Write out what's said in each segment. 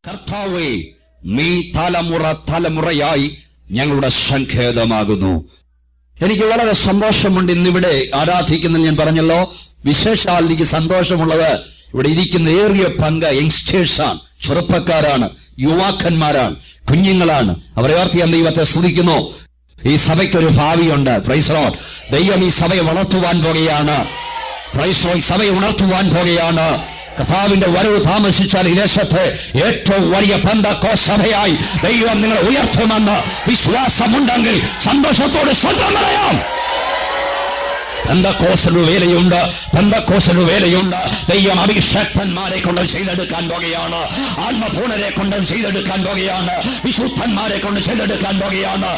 കർത്താവേ നീ തലമുറ തലമുറയായി ഞങ്ങളുടെ സങ്കേതമാകുന്നു എനിക്ക് വളരെ സന്തോഷമുണ്ട് ഇന്നിവിടെ ആരാധിക്കുന്ന ഞാൻ പറഞ്ഞല്ലോ വിശേഷാൽ എനിക്ക് സന്തോഷമുള്ളത് ഇവിടെ ഇരിക്കുന്ന ഏറിയ പങ്ക് യങ്സ്റ്റേഴ്സാണ് ചെറുപ്പക്കാരാണ് യുവാക്കന്മാരാണ് കുഞ്ഞുങ്ങളാണ് അവരെ ഓർത്ത് ഞാൻ ദൈവത്തെ സ്തുതിക്കുന്നു ഈ സഭയ്ക്ക് ഒരു ഭാവിയുണ്ട് പ്രൈസറോ ദൈവം ഈ സഭയെ വളർത്തുവാൻ പോകുകയാണ് പ്രൈസറോ ഈ സഭയെ ഉണർത്തുവാൻ പോകുകയാണ് കർത്താവിന്റെ വരവ് താമസിച്ചാൽ ഈ ദേശത്തെ ഏറ്റവും വലിയ പന്തക്കോ സഭയായി ദൈവം നിങ്ങൾ ഉയർത്തുമെന്ന് വിശ്വാസമുണ്ടെങ്കിൽ സന്തോഷത്തോടെ സ്വന്തം പറയാം പെന്തക്കോസലു വേലയുണ്ട് പെന്തക്കോസലു വേലയുണ്ട് ദൈവം അഭിഷക്തന്മാരെ കൊണ്ട് ചെയ്തെടുക്കാൻ പോകുകയാണ് ആത്മപൂർണരെ കൊണ്ട് ചെയ്തെടുക്കാൻ പോകുകയാണ് വിശുദ്ധന്മാരെ കൊണ്ട് ചെയ്തെടുക്കാൻ പോകുകയാണ്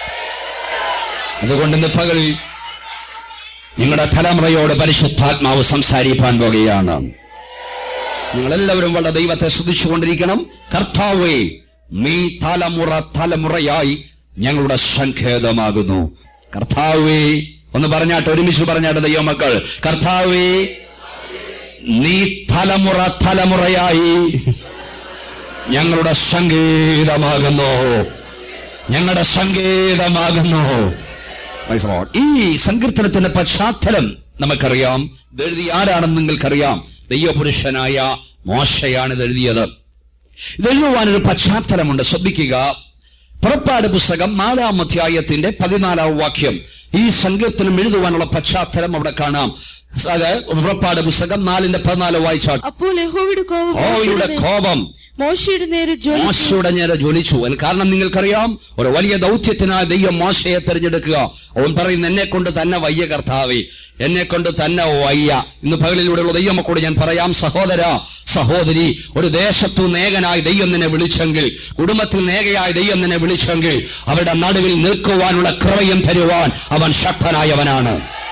അതുകൊണ്ട് ഇന്ന് പകൽ നിങ്ങളുടെ തലമുറയോട് പരിശുദ്ധാത്മാവ് സംസാരിക്കാൻ പോകുകയാണ് നിങ്ങളെല്ലാവരും വളരെ ദൈവത്തെ സ്തുതിച്ചുകൊണ്ടിരിക്കണം കർത്താവേ നീ തലമുറ തലമുറയായി ഞങ്ങളുടെ സങ്കേതമാകുന്നു കർത്താവേ ഒന്ന് പറഞ്ഞാട്ട് ഒരുമിച്ച് പറഞ്ഞാട്ട് ദൈവമക്കൾ കർത്താവേ നീ തലമുറ തലമുറയായി ഞങ്ങളുടെ സംഗീതമാകുന്നു ഞങ്ങളുടെ സംഗീതമാകുന്നു Praise the Lord. ഈ സങ്കീർത്തനത്തിന്റെ പശ്ചാത്തലം നമുക്കറിയാം ഇത് എഴുതി ആരാണെന്ന് നിങ്ങൾക്കറിയാം ദൈവപുരുഷനായ മോശയാണ് ഇത് എഴുതിയത് ഇത് എഴുതുവാനൊരു പശ്ചാത്തലമുണ്ട് ശ്രദ്ധിക്കുക പുറപ്പാട് പുസ്തകം നാലാം അധ്യായത്തിന്റെ പതിനാലാം വാക്യം ഈ സങ്കീർത്തനം എഴുതുവാനുള്ള പശ്ചാത്തലം അവിടെ കാണാം അത് പുറപ്പാട് പുസ്തകം നാലിന്റെ പതിനാല് വായിച്ചാൽ അപ്പോൾ യഹോവയുടെ കോപം ഓയുടെ മോശയുടെ നേ- കോപം മോശയുടെ നേരെ ജ്വലിച്ചു മോശയുടെ നേരെ ജ്വലിച്ചു അതിന് കാരണം നിങ്ങൾക്കറിയാം ഒരു വലിയ ദൗത്യത്തിനായി ദൈവം മോശയെ തിരഞ്ഞെടുക്കുക അവൻ പറയുന്നു എന്നെ കൊണ്ട് തന്നെ വയ്യ കർത്താവേ എന്നെ കൊണ്ട് തന്നെ വയ്യ ഇന്ന് പകലിലൂടെയുള്ള ദൈവമക്കൂടെ ഞാൻ പറയാം സഹോദര സഹോദരി ഒരു ദേശത്തു നേകനായി ദൈവം നിന്നെ വിളിച്ചെങ്കിൽ കുടുംബത്തിൽ നേകയായി ദൈവം നിന്നെ വിളിച്ചെങ്കിൽ അവരുടെ നടുവിൽ നിൽക്കുവാനുള്ള കൃപയും തരുവാൻ അവൻ ശക്തനായവനാണ്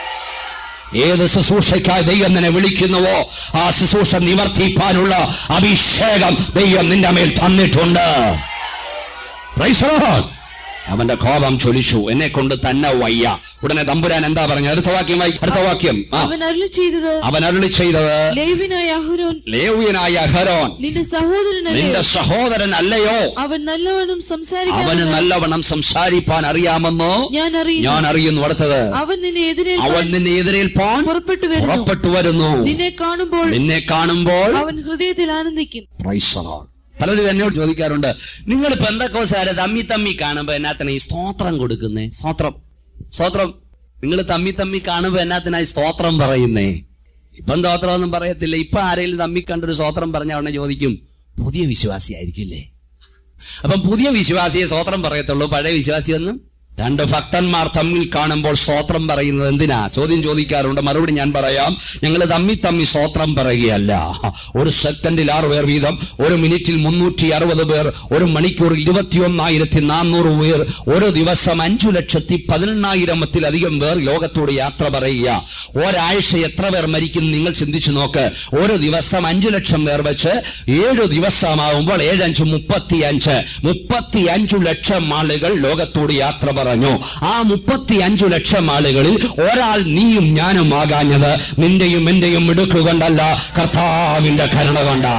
ഏത് ശുശ്രൂഷയ്ക്കായി ദൈവം നിന്നെ വിളിക്കുന്നുവോ ആ ശുശ്രൂഷ നിവർത്തിപ്പാനുള്ള അഭിഷേകം ദൈവം നിന്റെ മേൽ തന്നിട്ടുണ്ട് Praise the Lord. അവന്റെ കോപം ചൊലിച്ചു എന്നെ കൊണ്ട് തന്നെ വയ്യ ഉടനെ തമ്പുരാൻ എന്താ പറഞ്ഞത് അടുത്ത വാക്യം വായി അടുത്ത വാക്യം ആ അവൻ അരുളി ചെയ്തത് അവൻ അരുളി ചെയ്തത് ലേവിനായ അഹുരോൻ ലേവ്യനായ അഹരോൻ നിന്റെ സഹോദരനല്ലേ നിന്റെ സഹോദരൻ അല്ലയോ അവൻ നല്ലവനും അവന് സംസാരിക്കാൻ നല്ലവണ്ണം സംസാരിപ്പാൻ അറിയാമെന്നോ ഞാൻ അറിയുന്നു ഞാൻ അറിയുന്നു അടുത്തത് അവൻ നിന്നെ എതിരെ അവൻ നിന്നെ എതിരേൽപ്പാൻ പുറപ്പെട്ടു വരുന്നു പുറപ്പെട്ടു വരുന്നു നിന്നെ കാണുമ്പോൾ നിന്നെ കാണുമ്പോൾ അവൻ ഹൃദയത്തിൽ ആനന്ദിക്കും Praise the Lord. പലരും എന്നോട് ചോദിക്കാറുണ്ട് നിങ്ങൾ പെന്തക്കോസാരെ തമ്മി തമ്മി കാണുമ്പോ എന്നാത്തിനാ ഈ സ്തോത്രം കൊടുക്കുന്നേ സ്തോത്രം സ്തോത്രം നിങ്ങൾ തമ്മി തമ്മി കാണുമ്പോ എന്നാത്തിനാ ഈ സ്തോത്രം പറയുന്നേ ഇപ്പം സ്തോത്രം ഒന്നും പറയത്തില്ല ഇപ്പൊ ആരെങ്കിലും തമ്മി കണ്ടൊരു സ്തോത്രം പറഞ്ഞ ഉടനെ ചോദിക്കും പുതിയ വിശ്വാസി ആയിരിക്കില്ലേ അപ്പം പുതിയ വിശ്വാസിയെ സ്തോത്രം പറയത്തുള്ളൂ പഴയ വിശ്വാസിയൊന്നും രണ്ട് ഭക്തന്മാർ തമ്മിൽ കാണുമ്പോൾ സ്തോത്രം പറയുന്നത് എന്തിനാ ചോദ്യം ചോദിക്കാറുണ്ട് മറുപടി ഞാൻ പറയാം ഞങ്ങൾ തമ്മി തമ്മി സ്തോത്രം പറയുകയല്ല ഒരു സെക്കൻഡിൽ ആറ് പേർ വീതം ഒരു മിനിറ്റിൽ മുന്നൂറ്റി അറുപത് പേർ ഒരു മണിക്കൂർ ഇരുപത്തിയൊന്നായിരത്തി നാനൂറ് പേർ ഒരു ദിവസം അഞ്ചു ലക്ഷത്തി പതിനെണ്ണായിരത്തിലധികം പേർ ലോകത്തോട് യാത്ര പറയുക ഒരാഴ്ച എത്ര പേർ മരിക്കും നിങ്ങൾ ചിന്തിച്ചു നോക്ക് ഒരു ദിവസം അഞ്ചു ലക്ഷം പേർ വെച്ച് ഏഴു ദിവസമാകുമ്പോൾ ഏഴഞ്ച് മുപ്പത്തി അഞ്ച് മുപ്പത്തി അഞ്ചു ലക്ഷം ആളുകൾ ലോകത്തോട് യാത്ര പറഞ്ഞു ആ മുപ്പത്തി അഞ്ചു ലക്ഷം ആളുകളിൽ ഒരാൾ നീയും ഞാനും ആകാഞ്ഞത് നിന്റെയും എന്റെയും മിടുക്കുകൊണ്ടല്ല കർത്താവിന്റെ കരുണ കൊണ്ടാ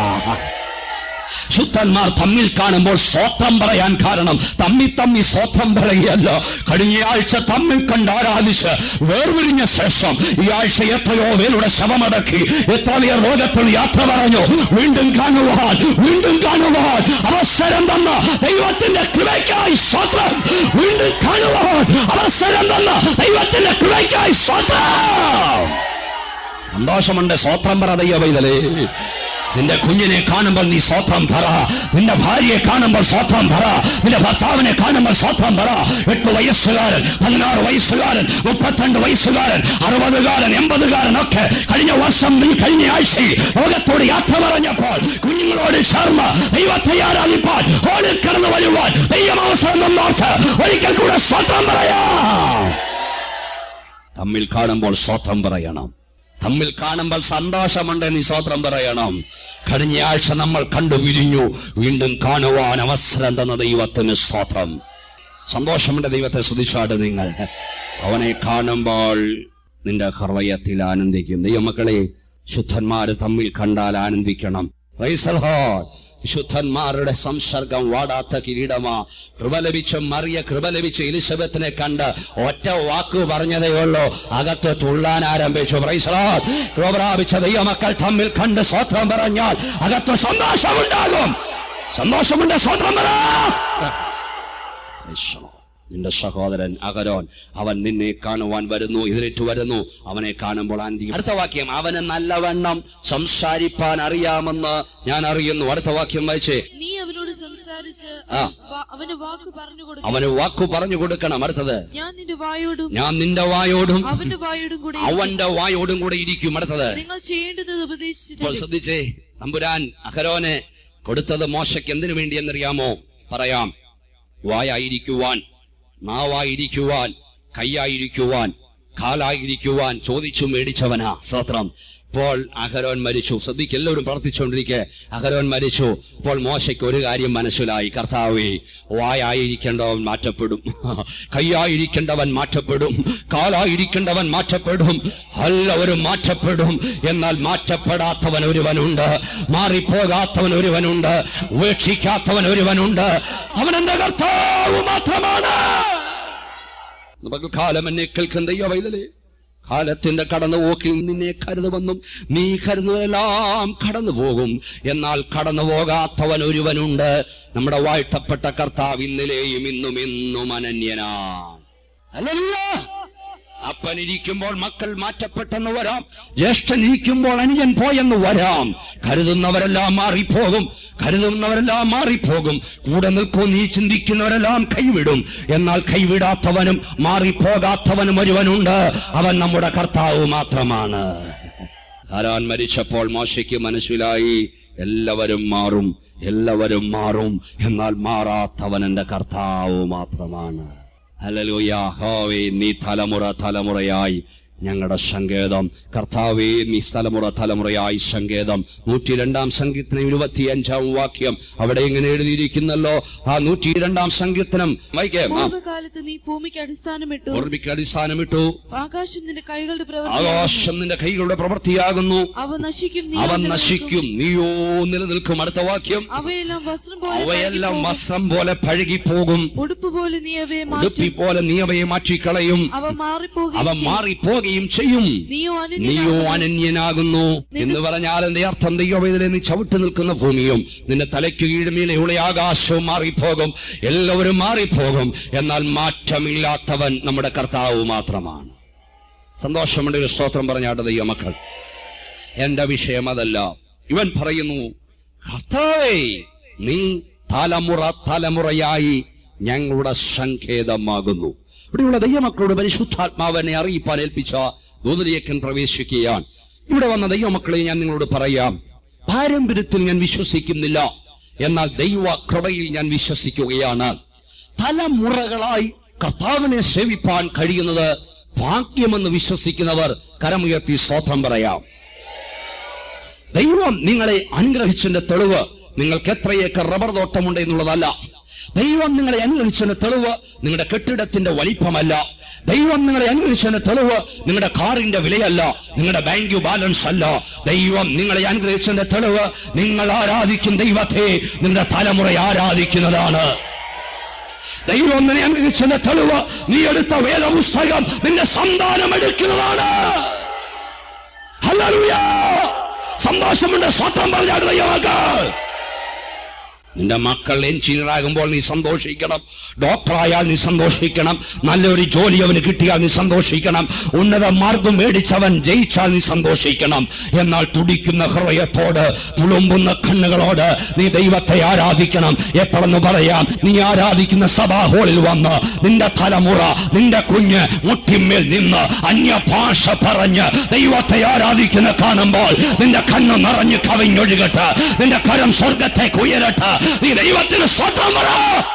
ശുദ്ധന്മാർ തമ്മിൽ കാണുമ്പോൾ സ്വത്രം പറയാൻ കാരണം തമ്മി തമ്മി സ്വത്രം പറയുകയല്ല കഴിഞ്ഞ ആഴ്ച തമ്മിൽ കണ്ട് ആരാധിച്ച് വേർപിരിഞ്ഞ ശേഷം ഈ ആഴ്ച എത്രയോ പേരുടെ ശവമടക്കി എത്ര പേർ ലോകത്തിൽ യാത്ര പറഞ്ഞു വീണ്ടും കാണുവാൻ വീണ്ടും കാണുവാൻ അവസരം തന്ന ദൈവത്തിന്റെ കൃപയ്ക്കായി സ്വത്രം വീണ്ടും കാണുവാൻ അവസരം തന്ന ദൈവത്തിന്റെ കൃപയ്ക്കായി സ്വത്രം സന്തോഷമുണ്ട് സ്വത്രം പറ ദൈവ പൈതലേ നിന്റെ കുഞ്ഞിനെ കാണുമ്പോൾ നീ സ്വത്രം പറ നിന്റെ ഭാര്യയെ കാണുമ്പോൾ സ്വത്രം പറ നിന്റെ ഭർത്താവിനെ കാണുമ്പോൾ സ്വത്രം പറ എട്ട് വയസ്സുകാരൻ പതിനാറ് വയസ്സുകാരൻ മുപ്പത്തിരണ്ട് വയസ്സുകാരൻ അറുപതുകാരൻ എൺപതുകാരൻ ഒക്കെ കഴിഞ്ഞ വർഷം നീ കഴിഞ്ഞ ആഴ്ചയിൽ ലോകത്തോട് യാത്ര പറഞ്ഞപ്പോൾ കുഞ്ഞുങ്ങളോട് ചേർന്ന് ദൈവത്തെ ആരാധിപ്പാൻ ഹോളിൽ കടന്നു വരുവാൻ ദൈവം അവസരം തന്നോർത്ത് ഒരിക്കൽ കൂടെ സ്വത്രം പറയാം തമ്മിൽ കാണുമ്പോൾ സ്വത്രം പറയണം തമ്മിൽ കാണുമ്പോൾ സന്തോഷമുണ്ട് നീ സ്വത്രം പറയണം കഴിഞ്ഞ ആഴ്ച നമ്മൾ കണ്ടു വിരിഞ്ഞു വീണ്ടും കാണുവാൻ അവസരം തന്ന ദൈവത്തിന് സ്തോത്രം സന്തോഷമുണ്ട് ദൈവത്തെ സ്തുതിച്ചാട് നിങ്ങൾ അവനെ കാണുമ്പോൾ നിന്റെ ഹൃദയത്തിൽ ആനന്ദിക്കും ദൈവമക്കളെ ശുദ്ധന്മാര് തമ്മിൽ കണ്ടാൽ ആനന്ദിക്കണം Praise the Lord. വിശുദ്ധന്മാരുടെ സംസർഗം വാടാത്ത കിരീടമാ കൃപ ലഭിച്ച മറിയ കൃപ ലഭിച്ച എലിസബത്തിനെ കണ്ട് ഒറ്റ വാക്ക് പറഞ്ഞതേ ഉള്ളൂ അകത്ത് തുള്ളാൻ ആരംഭിച്ചു പ്രൈസലോ കൃപ പ്രാപിച്ച ദൈവമക്കൾ തമ്മിൽ കണ്ട് സ്വത്രം പറഞ്ഞാൽ അകത്ത് സന്തോഷമുണ്ടാകും സന്തോഷമുണ്ട് സ്വത്രം പറ ഈശോ, നിന്റെ സഹോദരൻ അകരോൻ അവൻ നിന്നെ കാണുവാൻ വരുന്നു എതിരേറ്റു വരുന്നു അവനെ കാണുമ്പോൾ ആന്തി അടുത്ത വാക്യം അവന് നല്ലവണ്ണം സംസാരിപ്പാൻ അറിയാമെന്ന് ഞാൻ അറിയുന്നു അടുത്ത വാക്യം വായിച്ചേ നീ അവനോട് സംസാരിച്ച് ആ. വാ- അവന് വാക്ക് പറഞ്ഞു കൊടുക്കും അവന് വാക്കു പറഞ്ഞു കൊടുക്കണം അടുത്തത് ഞാൻ നിന്റെ വായോടും ഞാൻ നിന്റെ വായോടും അവന്റെ വായോടും കൂടെ അവന്റെ വായോടും കൂടെ ഇരിക്കും അടുത്തത് നിങ്ങൾ ചെയ്യേണ്ടത് ഇപ്പോൾ ഉപദേശിച്ചിട്ട് ശ്രദ്ധിച്ചേ തമ്പുരാൻ അഹരോനെ കൊടുത്തത് മോശയ്ക്ക് എന്തിനു വേണ്ടി എന്നറിയാമോ പറയാം വായായിരിക്കുവാൻ നാവായിരിക്കുവാൻ കൈയായിരിക്കുവാൻ കാലായിരിക്കുവാൻ ചോദിച്ചു മേടിച്ചവനാ സ്തോത്രം ഇപ്പോൾ അഹരോൻ മരിച്ചു ശ്രദ്ധിക്ക് എല്ലാവരും പ്രാർത്ഥിച്ചുകൊണ്ടിരിക്കെ അഹരോൻ മരിച്ചു ഇപ്പോൾ മോശയ്ക്ക് ഒരു കാര്യം മനസ്സിലായി കർത്താവേ വായായിരിക്കേണ്ടവൻ മാറ്റപ്പെടും കൈയായിരിക്കേണ്ടവൻ മാറ്റപ്പെടും കാലായിരിക്കേണ്ടവൻ മാറ്റപ്പെടും എല്ലാവരും മാറ്റപ്പെടും എന്നാൽ മാറ്റപ്പെടാത്തവൻ ഒരുവനുണ്ട് മാറിപ്പോകാത്തവൻ ഒരുവനുണ്ട് ഉപേക്ഷിക്കാത്തവൻ ഒരുവനുണ്ട് അവൻ എന്റെ കർത്താവ് മാത്രമാണ് നമുക്ക് കാലം എന്നെ കേൾക്കുന്ന ദൈവവൈതലേ കാലത്തിന്റെ കടന്നുപോക്കിൽ നിന്നെ കരുതുമെന്നും നീ കരുതുന്നതെല്ലാം കടന്നു പോകും എന്നാൽ കടന്നു പോകാത്തവൻ ഒരുവനുണ്ട് നമ്മുടെ വാഴ്ത്തപ്പെട്ട കർത്താവ് ഇന്നലെയും ഇന്നും എന്നും അനന്യനാണ് അല്ലല്ല അപ്പനിരിക്കുമ്പോൾ മക്കൾ മാറ്റപ്പെട്ടെന്ന് വരാം ജ്യേഷ്ഠനിരിക്കുമ്പോൾ അനുജൻ പോയെന്ന് വരാം കരുതുന്നവരെല്ലാം മാറിപ്പോകും കരുതുന്നവരെല്ലാം മാറിപ്പോകും കൂടെ നിൽക്കും നീ ചിന്തിക്കുന്നവരെല്ലാം കൈവിടും എന്നാൽ കൈവിടാത്തവനും മാറിപ്പോകാത്തവനും ഒരുവനുണ്ട് അവൻ നമ്മുടെ കർത്താവ് മാത്രമാണ് ഹാരാൻ മരിച്ചപ്പോൾ മോശയ്ക്ക് മനസ്സിലായി എല്ലാവരും മാറും എല്ലാവരും മാറും എന്നാൽ മാറാത്തവൻ എന്റെ കർത്താവ് മാത്രമാണ് ഹല്ലേലൂയ ഹോവേ നീ തലമുറ തലമുറയായി ഞങ്ങളുടെ സങ്കേതം കർത്താവേ നീ തലമുറ തലമുറയായി സങ്കേതം നൂറ്റി രണ്ടാം സങ്കീർത്തനം ഇരുപത്തിയഞ്ചാം വാക്യം അവിടെ ഇങ്ങനെ എഴുതിയിരിക്കുന്നല്ലോ ആ നൂറ്റി രണ്ടാം സങ്കീർത്തനം വായിക്കാം ആ പൂർവ്വകാലത്ത് നീ ഭൂമിക്ക് അടിസ്ഥാനമിട്ടു ഓർമ്മിക്ക് അടിസ്ഥാനമിട്ടു ആകാശം നിന്റെ കൈകളുടെ പ്രവൃത്തി ആകാശം നിന്റെ കൈകളുടെ പ്രവൃത്തിയാകുന്നു അവ നശിക്കും നീ അവൻ നിലനിൽക്കും. നശിക്കും നീയോ നിലനിൽക്കും അടുത്ത വാക്യം അവയെല്ലാം വസ്ത്രം പോലെ അവയെല്ലാം പഴകിപ്പോകും. വസ്ത്രം പോലെ പഴകിപ്പോകും ഉടുപ്പ് പോലെ നീ അവയെ ഉടുപ്പി മാറ്റും പോലെ നീ അവയെ മാറ്റിക്കളയും അവ മാറിപ്പോകും അവ മാറിപ്പോകുകയും ചെയ്യും നീയോ നീയോ അനന്യനാകുന്നു. അനന്യനാകുന്നു എന്ന് പറഞ്ഞാൽ എന്റെ അർത്ഥം ദൈവവേദന നീ ചവിട്ട് നിൽക്കുന്ന ഭൂമിയും നിന്റെ തലയ്ക്ക് കീഴ്മീലെയുള്ള ആകാശവും മാറിപ്പോകും എല്ലാവരും മാറിപ്പോകും എന്നാൽ മാറ്റമില്ലാത്തവൻ നമ്മുടെ കർത്താവ് മാത്രമാണ് സന്തോഷമുണ്ട് ഒരു സ്തോത്രം പറഞ്ഞാട്ട് ദൈവമക്കൾ എന്റെ വിഷയം അതല്ല ഇവൻ പറയുന്നു കർത്താവേ നീ തലമുറ തലമുറയായി ഞങ്ങളുടെ സങ്കേതമാകുന്നു ഇവിടെയുള്ള ദൈവമക്കളോട് പരിശുദ്ധാത്മാവിനെ അറിയിപ്പാൻ ഏൽപ്പിച്ച ദൂതരിയക്കൻ പ്രവേശിക്കുകയാണ് ഇവിടെ വന്ന ദൈവമക്കളെ ഞാൻ നിങ്ങളോട് പറയാം പാരമ്പര്യത്തിൽ ഞാൻ വിശ്വസിക്കുന്നില്ല എന്നാൽ ദൈവ കൃപയിൽ ഞാൻ വിശ്വസിക്കുകയാണ് തലമുറകളായി കർത്താവിനെ സേവിപ്പാൻ കഴിയുന്നത് ഭാഗ്യമെന്ന് വിശ്വസിക്കുന്നവർ കരമുയർത്തി സ്തോത്രം പറയാം ദൈവം നിങ്ങളെ അനുഗ്രഹിച്ചതിന്റെ തെളിവ് നിങ്ങൾക്ക് എത്ര ഏക്കർ റബ്ബർ തോട്ടമുണ്ട് എന്നുള്ളതല്ല ദൈവം നിങ്ങളെ അനുഗ്രഹിച്ചതിന്റെ തെളിവ് നിങ്ങളുടെ കെട്ടിടത്തിന്റെ വലിപ്പമല്ല ദൈവം നിങ്ങളെ അനുഗ്രഹിച്ചതിന്റെ തെളിവ് നിങ്ങളുടെ കാറിന്റെ വിലയല്ല നിങ്ങളുടെ ബാങ്ക് ബാലൻസ് അല്ല ദൈവം നിങ്ങളെ അനുഗ്രഹിച്ചതിന്റെ തെളിവ് നിങ്ങൾ ആരാധിക്കും ദൈവത്തെ നിങ്ങളുടെ തലമുറ ആരാധിക്കുന്നതാണ് ദൈവം നിന്നെ അനുഗ്രഹിച്ചതിന്റെ തെളിവ് നീ എടുത്ത വേദപുസ്തകം നിന്റെ സന്താനം എടുക്കുന്നതാണ് ഹല്ലേലൂയ സന്തോഷമുണ്ട് സ്വത്രം പറഞ്ഞാട് ദൈവമക്കൾ നിന്റെ മക്കൾ എഞ്ചിനീയർ ആകുമ്പോൾ നീ സന്തോഷിക്കണം ഡോക്ടറായാൽ നീ സന്തോഷിക്കണം നല്ലൊരു ജോലി അവന് കിട്ടിയാൽ നീ സന്തോഷിക്കണം ഉന്നത മാർഗം മേടിച്ചവൻ ജയിച്ചാൽ നീ സന്തോഷിക്കണം എന്നാൽ തുടിക്കുന്ന ഹൃദയത്തോട് തുളുമ്പുന്ന കണ്ണുകളോട് നീ ദൈവത്തെ ആരാധിക്കണം എപ്പോഴെന്ന് പറയാം നീ ആരാധിക്കുന്ന സഭാ ഹോളിൽ വന്ന് നിന്റെ തലമുറ നിന്റെ കുഞ്ഞ് മുട്ടിന്മേൽ നിന്ന് അന്യഭാഷ പറഞ്ഞ് ദൈവത്തെ ആരാധിക്കുന്ന കാണുമ്പോൾ നിന്റെ കണ്ണ് നിറഞ്ഞ് കവിഞ്ഞൊഴുകട്ടെ നിന്റെ കരം സ്വർഗത്തേക്ക് ഉയരട്ടെ നീ ദൈവത്തിന് സ്വന്തം പറ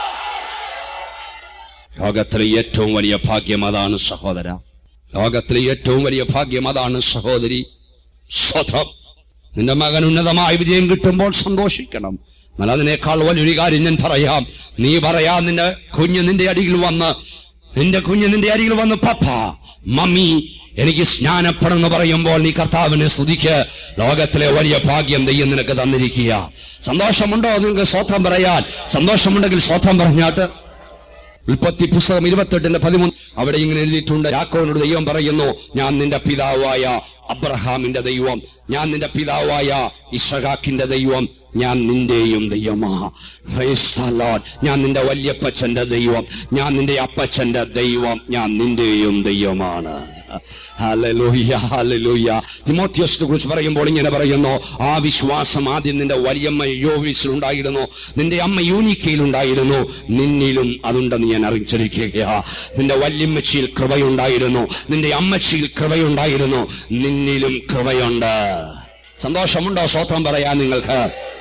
ലോകത്തിലെ ഏറ്റവും വലിയ ഭാഗ്യം അതാണ് സഹോദര ലോകത്തിലെ ഏറ്റവും വലിയ ഭാഗ്യം അതാണ് സഹോദരി സ്വതം നിന്റെ മകൻ ഉന്നതമായ വിജയം കിട്ടുമ്പോൾ സന്തോഷിക്കണം എന്നാൽ അതിനേക്കാൾ വലിയൊരു കാര്യം ഞാൻ പറയാം നീ പറയാ നിന്റെ കുഞ്ഞ് നിന്റെ അരികിൽ വന്ന് നിന്റെ കുഞ്ഞ് നിന്റെ അരികിൽ വന്ന് പപ്പ മമ്മി എനിക്ക് സ്നാനപ്പെടുന്നു പറയുമ്പോൾ നീ കർത്താവിനെ സ്തുതിക്ക് ലോകത്തിലെ വലിയ ഭാഗ്യം ദൈവം നിനക്ക് തന്നിരിക്കുക സന്തോഷമുണ്ടോ നിങ്ങൾക്ക് സ്വത്രം പറയാൻ സന്തോഷമുണ്ടെങ്കിൽ സ്വത്രം പറഞ്ഞാട്ട് ഉൽപ്പത്തി പുസ്തകം ഇരുപത്തെട്ടിന്റെ പതിമൂന്ന് അവിടെ ഇങ്ങനെ എഴുതിയിട്ടുണ്ട് യാക്കോവിനോട് ദൈവം പറയുന്നു ഞാൻ നിന്റെ പിതാവായ അബ്രഹാമിന്റെ ദൈവം ഞാൻ നിന്റെ പിതാവായ ഇഷഹാക്കിന്റെ ദൈവം ഞാൻ നിന്റെയും ദൈവമാ Praise the Lord. ഞാൻ നിന്റെ വല്യപ്പച്ചന്റെ ദൈവം ഞാൻ നിന്റെ അപ്പച്ചന്റെ ദൈവം ഞാൻ നിന്റെയും ദൈവമാണ് ഹല്ലേലൂയ ഹല്ലേലൂയ തിമോത്തിയോസിനെ കുറിച്ച് പറയുമ്പോൾ ഇങ്ങനെ പറയുന്നു ആ വിശ്വാസം ആദ്യം നിന്റെ വലിയമ്മ യോവിസിൽ ഉണ്ടായിരുന്നു നിന്റെ അമ്മ യൂനിക്കയിൽ ഉണ്ടായിരുന്നു നിന്നിലും അതുണ്ടെന്ന് ഞാൻ അറിയിച്ചിരിക്കുക നിന്റെ വല്യമ്മച്ചിയിൽ കൃപയുണ്ടായിരുന്നു നിന്റെ അമ്മച്ചിയിൽ കൃപയുണ്ടായിരുന്നു നിന്നിലും കൃപയുണ്ട് സന്തോഷമുണ്ടോ സ്വത്രം പറയാൻ നിങ്ങൾക്ക്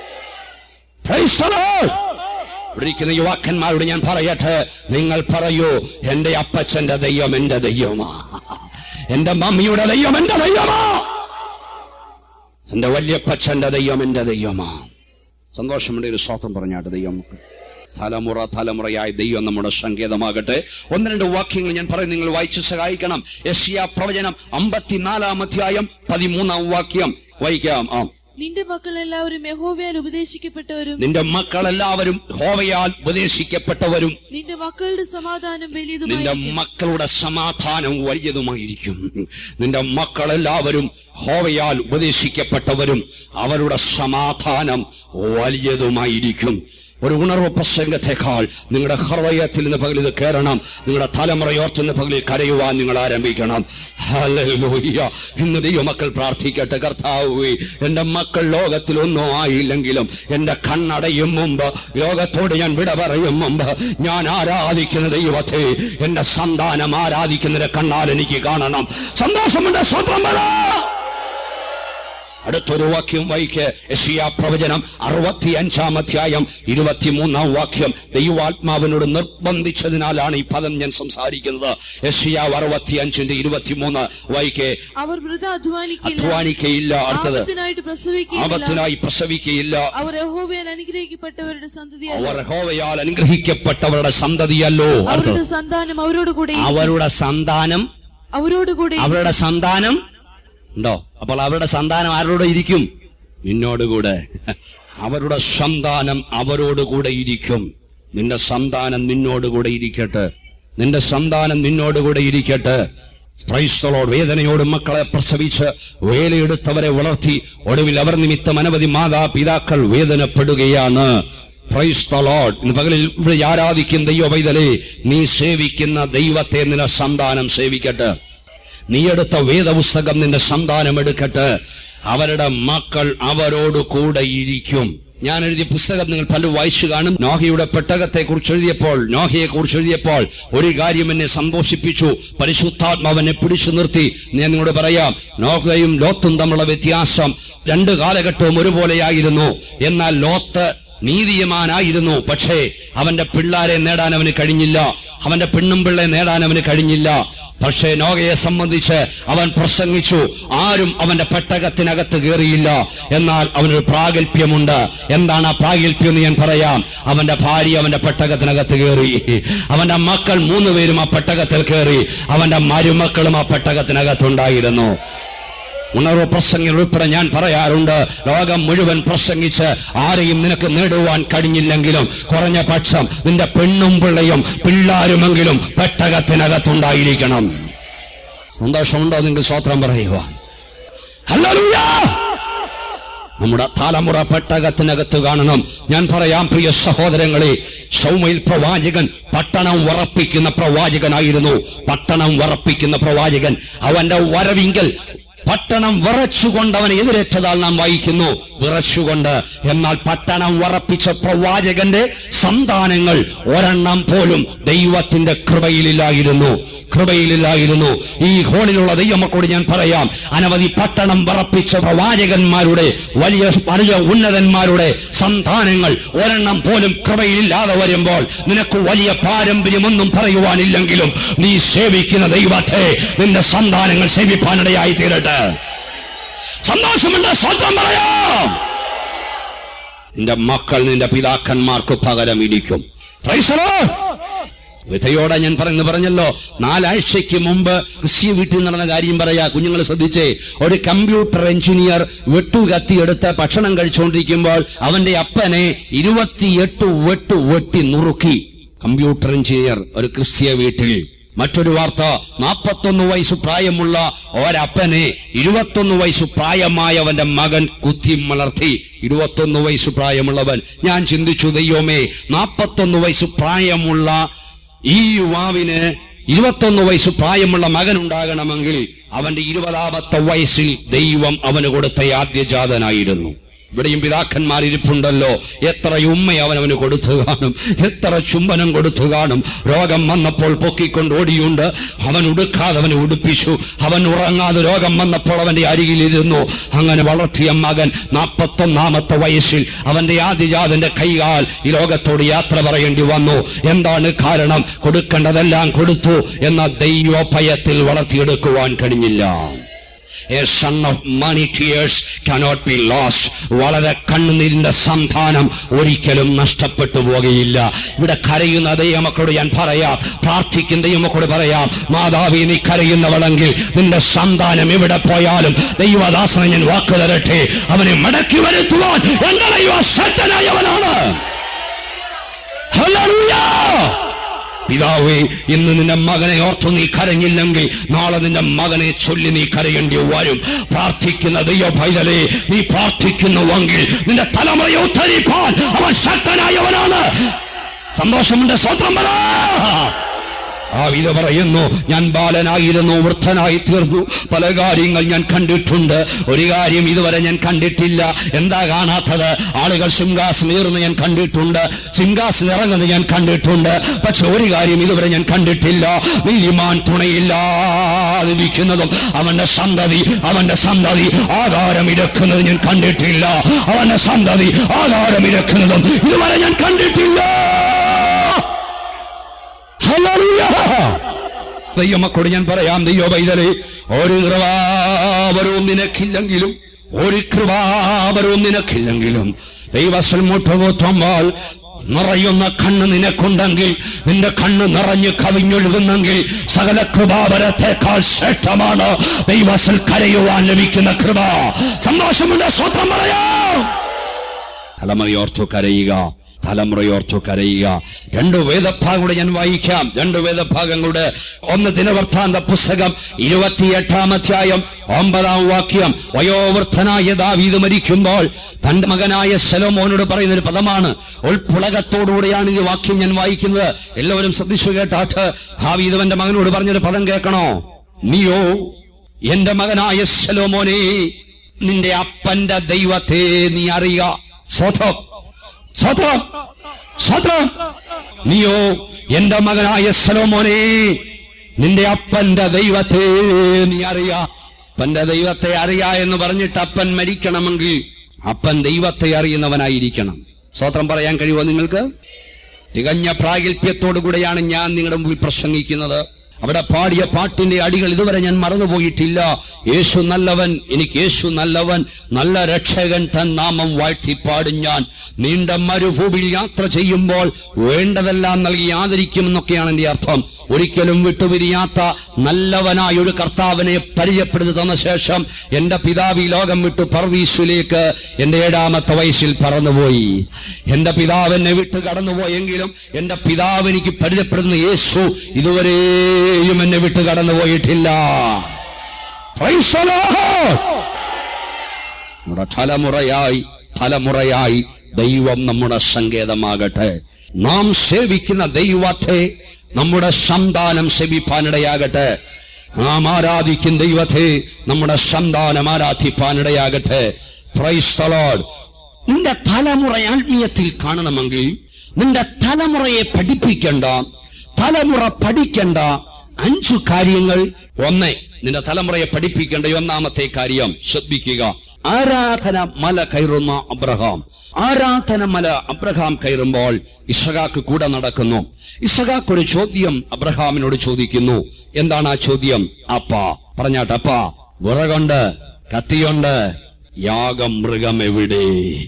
Praise the Lord. ഇവിടെ ഇരിക്കുന്ന യുവാക്കന്മാരോട് ഞാൻ പറയട്ടെ നിങ്ങൾ പറയൂ എന്റെ അപ്പച്ചന്റെ ദൈവം എന്റെ ദൈവമാ എന്റെ മമ്മിയുടെ ദൈവം എന്റെ ദൈവമാ എന്റെ വല്യപ്പച്ചന്റെ ദൈവം എന്റെ ദൈവമാ സന്തോഷമുണ്ട് ഒരു സ്വാതം പറഞ്ഞാട്ട് ദൈവം നമുക്ക് തലമുറ തലമുറയായി ദൈവം നമ്മുടെ സങ്കേതമാകട്ടെ ഒന്ന് രണ്ട് വാക്യങ്ങൾ ഞാൻ പറയും നിങ്ങൾ വായിച്ച് സഹായിക്കണം യശിയ പ്രവചനം അമ്പത്തിനാലാം അധ്യായം പതിമൂന്നാം വാക്യം വായിക്കാം ആ നിന്റെ മക്കൾ എല്ലാവരും യഹോവയാൽ ഉപദേശിക്കപ്പെട്ടവരും നിന്റെ മക്കളെല്ലാവരും ഹോവയാൽ ഉപദേശിക്കപ്പെട്ടവരും നിന്റെ മക്കളുടെ സമാധാനം നിന്റെ വലിയതുമായിരിക്കും മക്കളുടെ സമാധാനം വലിയതുമായിരിക്കും നിന്റെ മക്കളെല്ലാവരും ഹോവയാൽ ഉപദേശിക്കപ്പെട്ടവരും അവരുടെ സമാധാനം വലിയതുമായിരിക്കും ഒരു ഉണർവ് പ്രസംഗത്തെക്കാൾ നിങ്ങളുടെ ഹൃദയത്തിൽ നിന്ന് പകൽ ഇത് കയറണം നിങ്ങളുടെ തലമുറയോർത്തുന്ന പകലിൽ കരയുവാൻ നിങ്ങൾ ആരംഭിക്കണം ഹല്ലേലൂയ ഇന്ന് ദൈവമക്കൾ പ്രാർത്ഥിക്കട്ടെ കർത്താവേ എന്റെ മക്കൾ ലോകത്തിൽ ഒന്നും ആയില്ലെങ്കിലും എന്റെ കണ്ണടയും മുമ്പ് ലോകത്തോട് ഞാൻ വിട പറയും മുമ്പ് ഞാൻ ആരാധിക്കുന്ന ദൈവത്തെ എന്റെ സന്താനം ആരാധിക്കുന്നതിന്റെ കണ്ണാൽ എനിക്ക് കാണണം സന്തോഷമുണ്ട് സ്വന്തം പറ അടുത്തൊരു വാക്യം വായിക്ക് യശിയ പ്രവചനം അറുപത്തി അഞ്ചാം അധ്യായം ഇരുപത്തിമൂന്നാം വാക്യം ദൈവാത്മാവിനോട് നിർബന്ധിച്ചതിനാലാണ് ഈ പദം ഞാൻ സംസാരിക്കുന്നത് യശിയാവ് അറുപത്തി അഞ്ചിന്റെ ഇരുപത്തിമൂന്ന് വായിക്കെ അവർ വൃത അധ്വാനിക്കില്ല അധ്വാനിക്കയില്ല അടുത്തത് ആപത്തിനായിട്ട് പ്രസവിക്കില്ല ആപത്തിനായി പ്രസവിക്കയില്ല അവർ യഹോവയാൽ അനുഗ്രഹിക്കപ്പെട്ടവരുടെ സന്തതിയല്ല അവർ ഹോവയാൽ അനുഗ്രഹിക്കപ്പെട്ടവരുടെ സന്തതിയല്ലോ അവരുടെ അടുത്തത് സന്താനം അവരോട് കൂടെ അവരുടെ സന്താനം അവരോട് കൂടെ അവരുടെ സന്താനം ഉണ്ടോ അപ്പോൾ അവരുടെ സന്താനം ആരോട് ഇരിക്കും നിന്നോടുകൂടെ അവരുടെ സന്താനം അവരോടുകൂടെ ഇരിക്കും നിന്റെ സന്താനം നിന്നോടുകൂടെ ഇരിക്കട്ടെ നിന്റെ സന്താനം നിന്നോടുകൂടെ ഇരിക്കട്ടെ ക്രൈസ്തലോട് വേദനയോട് മക്കളെ പ്രസവിച്ച് വേലയെടുത്തവരെ വളർത്തി ഒടുവിൽ അവർ നിമിത്തം അനവധി മാതാപിതാക്കൾ വേദനപ്പെടുകയാണ് ക്രൈസ്തലോഡ് ഇന്ന് പകലിൽ ഇവിടെ ആരാധിക്കുന്ന ദൈവ പൈതലേ നീ സേവിക്കുന്ന ദൈവത്തെ നിന്റെ സന്താനം സേവിക്കട്ടെ നീ എടുത്ത വേദപുസ്തകം നിന്റെ സന്താനം എടുക്കട്ടെ അവരുടെ മക്കൾ അവരോട് കൂടെ ഇരിക്കും ഞാൻ എഴുതിയ പുസ്തകം നിങ്ങൾ പലരും വായിച്ചു കാണും നോഹയുടെ പെട്ടകത്തെ കുറിച്ച് എഴുതിയപ്പോൾ നോഹയെ കുറിച്ച് എഴുതിയപ്പോൾ ഒരു കാര്യം എന്നെ സന്തോഷിപ്പിച്ചു പരിശുദ്ധാത്മാവനെ പിടിച്ചു നിർത്തി ഞാൻ നിങ്ങളോട് പറയാം നോഹയും ലോത്തും തമ്മിലുള്ള വ്യത്യാസം രണ്ട് കാലഘട്ടവും ഒരുപോലെയായിരുന്നു എന്നാൽ ലോത്ത് നീതിയമാനായിരുന്നു പക്ഷേ അവന്റെ പിള്ളാരെ നേടാൻ അവന് കഴിഞ്ഞില്ല അവന്റെ പെണ്ണും പിള്ളെ നേടാൻ അവന് കഴിഞ്ഞില്ല പക്ഷേ നോഗയെ സംബന്ധിച്ച് അവൻ പ്രസംഗിച്ചു ആരും അവന്റെ പെട്ടകത്തിനകത്ത് കയറിയില്ല എന്നാൽ അവനൊരു പ്രാഗൽഭ്യമുണ്ട് എന്താണ് ആ പ്രാഗൽഭ്യം എന്ന് ഞാൻ പറയാം അവന്റെ ഭാര്യ അവന്റെ പെട്ടകത്തിനകത്ത് കയറി അവന്റെ മക്കൾ മൂന്നുപേരും ആ പെട്ടകത്തിൽ കയറി അവന്റെ മരുമക്കളും ആ പെട്ടകത്തിനകത്തുണ്ടായിരുന്നു ഉണർവ് പ്രസംഗം ഉൾപ്പെടെ ഞാൻ പറയാറുണ്ട് ലോകം മുഴുവൻ പ്രസംഗിച്ച് ആരെയും നിനക്ക് നേടുവാൻ കഴിഞ്ഞില്ലെങ്കിലും കുറഞ്ഞ പക്ഷം നിന്റെ പെണ്ണും പിള്ളയും പിള്ളാരുമെങ്കിലും പെട്ടകത്തിനകത്തുണ്ടായിരിക്കണം സന്തോഷമുണ്ടോ നിങ്ങൾ സ്വത്രം പറയുക ഹല്ലേലൂയ! നമ്മുടെ തലമുറ പെട്ടകത്തിനകത്ത് കാണണം ഞാൻ പറയാം പ്രിയ സഹോദരങ്ങളെ സൗമയിൽ പ്രവാചകൻ പട്ടണം ഉറപ്പിക്കുന്ന പ്രവാചകനായിരുന്നു പട്ടണം ഉറപ്പിക്കുന്ന പ്രവാചകൻ അവന്റെ വരവിങ്കൽ പട്ടണം വിറച്ചുകൊണ്ട് അവനെ എതിരേറ്റതാൽ നാം വായിക്കുന്നു വിറച്ചുകൊണ്ട് എന്നാൽ പട്ടണം ഉറപ്പിച്ച പ്രവാചകന്റെ സന്താനങ്ങൾ ഒരെണ്ണം പോലും ദൈവത്തിന്റെ കൃപയിലില്ലായിരുന്നു കൃപയിലില്ലായിരുന്നു ഈ ഹോളിലുള്ള ദൈവമക്കോട് ഞാൻ പറയാം അനവധി പട്ടണം വിറപ്പിച്ച പ്രവാചകന്മാരുടെ വലിയ വലിയ ഉന്നതന്മാരുടെ സന്താനങ്ങൾ ഒരെണ്ണം പോലും കൃപയിലില്ലാതെ വരുമ്പോൾ നിനക്ക് വലിയ പാരമ്പര്യമൊന്നും പറയുവാനില്ലെങ്കിലും നീ സേവിക്കുന്ന ദൈവത്തെ നിന്റെ സന്താനങ്ങൾ സേവിപ്പാനിടയായി തീരട്ടെ സന്തോഷമുണ്ട് സ്വന്തം പറയാം നിന്റെ മക്കൾ നിന്റെ പിതാക്കന്മാർക്ക് പകരം ഇരിക്കും Praise the Lord. വിധയോടെ ഞാൻ പറഞ്ഞു പറഞ്ഞല്ലോ നാലാഴ്ചയ്ക്ക് മുമ്പ് ക്രിസ്ത്യ വീട്ടിൽ നടന്ന കാര്യം പറയാ കുഞ്ഞുങ്ങൾ ശ്രദ്ധിച്ചേ ഒരു കമ്പ്യൂട്ടർ എഞ്ചിനീയർ വെട്ടു കത്തിയെടുത്ത് ഭക്ഷണം കഴിച്ചുകൊണ്ടിരിക്കുമ്പോൾ അവന്റെ അപ്പനെ ഇരുപത്തിയെട്ട് വെട്ടു വെട്ടി നുറുക്കി കമ്പ്യൂട്ടർ എഞ്ചിനീയർ ഒരു ക്രിസ്ത്യ വീട്ടിൽ മറ്റൊരു വാർത്ത നാൽപ്പത്തൊന്ന് വയസ്സ് പ്രായമുള്ള ഒരപ്പനെ ഇരുപത്തൊന്ന് വയസ്സ് പ്രായമായവന്റെ മകൻ കുത്തി മലർത്തി ഇരുപത്തൊന്ന് വയസ്സ് പ്രായമുള്ളവൻ ഞാൻ ചിന്തിച്ചു ദൈവമേ നാൽപ്പത്തൊന്ന് വയസ്സ് പ്രായമുള്ള ഈ യുവാവിന് ഇരുപത്തൊന്ന് വയസ്സ് പ്രായമുള്ള മകൻ ഉണ്ടാകണമെങ്കിൽ അവന്റെ ഇരുപതാമത്തെ വയസ്സിൽ ദൈവം അവന് കൊടുത്ത ആദ്യജാതനായിരുന്നു ഇവിടെയും പിതാക്കന്മാർ ഇരിപ്പുണ്ടല്ലോ എത്ര ഉമ്മ അവൻ അവന് കൊടുത്തു കാണും എത്ര ചുംബനം കൊടുത്തു കാണും രോഗം വന്നപ്പോൾ പൊക്കിക്കൊണ്ട് ഓടിയുണ്ട് അവൻ ഉടുക്കാതെ അവനെ ഉടുപ്പിച്ചു അവൻ ഉറങ്ങാതെ രോഗം വന്നപ്പോൾ അവന്റെ അരികിലിരുന്നു അങ്ങനെ വളർത്തിയ മകൻ നാൽപ്പത്തൊന്നാമത്തെ വയസ്സിൽ അവന്റെ ആദിജാതന്റെ കൈകാൽ ഈ ലോകത്തോട് യാത്ര പറയേണ്ടി വന്നു എന്താണ് കാരണം കൊടുക്കേണ്ടതെല്ലാം കൊടുത്തു എന്ന ദൈവഭയത്തിൽ വളർത്തിയെടുക്കുവാൻ കഴിഞ്ഞില്ല A son of many tears cannot be lost. വളരെ കണ്ണുനീരിന്റെ സന്താനം ഒരിക്കലും നഷ്ടപ്പെട്ടു പോകുകയില്ല ഇവിടെ കരയുന്ന ദൈവമക്കളോട് ഞാൻ പറയാം പ്രാർത്ഥിക്കുന്ന ദൈവമക്കളോട് പറയാം മാതാവി നീ കരയുന്നവളെങ്കിൽ നിന്റെ സന്താനം എവിടെ പോയാലും ദൈവദാസനെ ഞാൻ വാക്ക് തരട്ടെ അവനെ മടക്കി വരുത്തുവാൻ എന്റെ ദൈവ ശക്തനായവനാണ് Hallelujah! പിതാവേ ഇന്ന് നിന്റെ മകനെ ഓർത്തു നീ കരഞ്ഞില്ലെങ്കിൽ നാളെ നിന്റെ മകനെ ചൊല്ലി നീ കരയേണ്ടി വരും പ്രാർത്ഥിക്കുന്ന ദൈവ പൈതലേ നീ പ്രാർത്ഥിക്കുന്നുവെങ്കിൽ നിന്റെ തലമുറയെ ഉദ്ധരിപ്പാൻ അവൻ ശക്തനായവനാണ് സന്തോഷമുണ്ട് സ്വത്രം പറ ആ ഇത് പറയുന്നു ഞാൻ ബാലനായിരുന്നു വൃദ്ധനായി തീർന്നു പല കാര്യങ്ങൾ ഞാൻ കണ്ടിട്ടുണ്ട് ഒരു കാര്യം ഇതുവരെ ഞാൻ കണ്ടിട്ടില്ല എന്താ കാണാത്തത് ആളുകൾ സിംഹാസനേറുന്ന ഞാൻ കണ്ടിട്ടുണ്ട് സിംഹാസനം ഇറങ്ങുന്നത് ഞാൻ കണ്ടിട്ടുണ്ട് പക്ഷെ ഒരു കാര്യം ഇതുവരെ ഞാൻ കണ്ടിട്ടില്ല നീതിമാൻ തുണയില്ലാതിരിക്കുന്നതും അവന്റെ സന്തതി അവന്റെ സന്തതി ആധാരം ഇരക്കുന്നത് ഞാൻ കണ്ടിട്ടില്ല അവന്റെ സന്തതി ആധാരം ഇരക്കുന്നതും ഇതുവരെ ഞാൻ കണ്ടിട്ടില്ല ഹല്ലേലൂയ. ദൈവമക്കളോട് ഞാൻ പറയാം ദൈവ പൈതലെ ഒരു കൃപാവരവും നിനക്കില്ലെങ്കിലും ഒരു കൃപാവരവും നിനക്കില്ലെങ്കിലും ദൈവസ്വൽ മുട്ടുകൂത്തുമ്പോൾ നിറയുന്ന കണ്ണ് നിനക്കുണ്ടെങ്കിൽ നിന്റെ കണ്ണ് നിറഞ്ഞ് കവിഞ്ഞൊഴുകുന്നെങ്കിൽ സകല കൃപാവരത്തെക്കാൾ ശ്രേഷ്ഠമാണ് ദൈവസ്വൽ കരയുവാൻ ലഭിക്കുന്ന കൃപ സന്തോഷമുണ്ട് സ്വത്രം പറയാം തലമുറയോർത്തു കരയുക തലമുറയോർത്തു കരയുക രണ്ട് വേദഭാഗങ്ങളുടെ ഞാൻ വായിക്കാം രണ്ട് വേദഭാഗങ്ങളുടെ ഒന്ന് ദിനവൃത്താന്ത പുസ്തകം ഇരുപത്തിയെട്ടാം അധ്യായം ഒമ്പതാം വാക്യം വയോവൃദ്ധനായ ദാവീദ് മരിക്കുമ്പോൾ തന്റെ മകനായ ശലോമോനോട് പറയുന്ന ഒരു പദമാണ് ഉൾപ്പുളകത്തോടുകൂടിയാണ് ഈ വാക്യം ഞാൻ വായിക്കുന്നത് എല്ലാവരും ശ്രദ്ധിച്ചു കേട്ടാട്ട് ദാവീദ് എന്റെ മകനോട് പറഞ്ഞൊരു പദം കേൾക്കണോ നീയോ എന്റെ മകനായ ശലോമോനെ നിന്റെ അപ്പന്റെ ദൈവത്തെ നീ അറിയുക സ്വതം സ്വതം സ്വതം നീയോ എന്റെ മകനായ സലോമോനെ നിന്റെ അപ്പന്റെ ദൈവത്തെ നീ അറിയ അപ്പന്റെ ദൈവത്തെ അറിയ എന്ന് പറഞ്ഞിട്ട് അപ്പൻ മരിക്കണമെങ്കിൽ അപ്പൻ ദൈവത്തെ അറിയുന്നവനായിരിക്കണം സ്വത്രം പറയാൻ കഴിയുമോ നിങ്ങൾക്ക് തികഞ്ഞ പ്രാഗൽഭ്യത്തോടുകൂടെയാണ് ഞാൻ നിങ്ങളുടെ മുമ്പിൽ പ്രസംഗിക്കുന്നത് അവിടെ പാടിയ പാട്ടിന്റെ അടികൾ ഇതുവരെ ഞാൻ മറന്നുപോയിട്ടില്ല യേശു നല്ലവൻ എനിക്ക് യേശു നല്ലവൻ നല്ല രക്ഷകൻ തൻ നാമം വാഴ്ത്തി പാടും ഞാൻ നീണ്ട മരുഭൂമിയിൽ യാത്ര ചെയ്യുമ്പോൾ വേണ്ടതെല്ലാം നൽകി ആദരിക്കുമെന്നൊക്കെയാണ് എന്റെ അർത്ഥം ഒരിക്കലും വിട്ടുപിരിയാത്ത നല്ലവനായ ഒരു കർത്താവിനെ പരിചയപ്പെടുത്തി തന്ന ശേഷം എന്റെ പിതാവ് ഈ ലോകം വിട്ടു പർവീസിലേക്ക് എന്റെ ഏഴാമത്തെ വയസ്സിൽ പറന്നുപോയി എന്റെ പിതാവ് എന്നെ വിട്ട് കടന്നുപോയെങ്കിലും എന്റെ പിതാവ് എനിക്ക് പരിചയപ്പെടുന്ന യേശു ഇതുവരെയും എന്നെ വിട്ട് കടന്നുപോയിട്ടില്ല Praise the Lord. നമ്മുടെ തലമുറയായി തലമുറയായി ദൈവം നമ്മുടെ സങ്കേതമാകട്ടെ നാം സേവിക്കുന്ന ദൈവത്തെ നമ്മുടെ സന്താനം സേവിപ്പാനിടയാകട്ടെ നാം ആരാധിക്കും ദൈവത്തെ നമ്മുടെ സന്താനം ആരാധിപ്പാനിടയാകട്ടെ പ്രൈസ് the Lord. നിന്റെ തലമുറ ആത്മീയത്തിൽ കാണണമെങ്കിൽ നിന്റെ തലമുറയെ പഠിപ്പിക്കേണ്ട തലമുറ പഠിക്കേണ്ട അഞ്ചു കാര്യങ്ങൾ ഒന്ന് നിന്റെ തലമുറയെ പഠിപ്പിക്കേണ്ട ഈ ഒന്നാമത്തെ കാര്യം ശ്രദ്ധിക്കുക ആരാധന മല കയറുന്ന അബ്രഹാം ആരാധന മല അബ്രഹാം കയറുമ്പോൾ ഇഷകാക്ക് കൂടെ നടക്കുന്നു ഇഷകാക്ക് ഒരു ചോദ്യം അബ്രഹാമിനോട് ചോദിക്കുന്നു എന്താണ് ആ ചോദ്യം അപ്പ പറഞ്ഞാട്ട് അപ്പ വിറകുണ്ട് കത്തിയുണ്ട് യാഗമൃഗം എവിടെ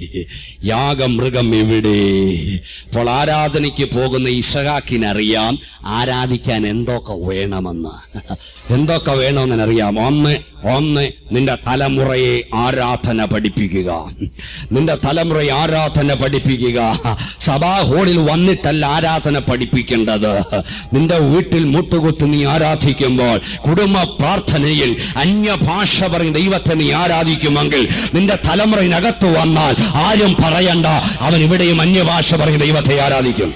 യാഗമൃഗം എവിടെ അപ്പോൾ ആരാധനയ്ക്ക് പോകുന്ന ഇസഹാക്കിനറിയാം ആരാധിക്കാൻ എന്തൊക്കെ വേണമെന്ന് എന്തൊക്കെ വേണമെന്ന് അറിയാം ഒന്ന് ഒന്ന് നിന്റെ തലമുറയെ ആരാധന പഠിപ്പിക്കുക നിന്റെ തലമുറയെ ആരാധന പഠിപ്പിക്കുക സഭാ ഹോളിൽ വന്നിട്ടല്ല ആരാധന പഠിപ്പിക്കേണ്ടത് നിന്റെ വീട്ടിൽ മുട്ടുകുത്തി നീ ആരാധിക്കുമ്പോൾ കുടുംബ പ്രാർത്ഥനയിൽ അന്യഭാഷ പറയും ദൈവത്തെ നീ ആരാധിക്കുമെങ്കിൽ നിന്റെ തലമുറയിനകത്ത് വന്നാൽ ആരും പറയണ്ട അവൻ ഇവിടെയും അന്യഭാഷ പറയും ദൈവത്തെ ആരാധിക്കും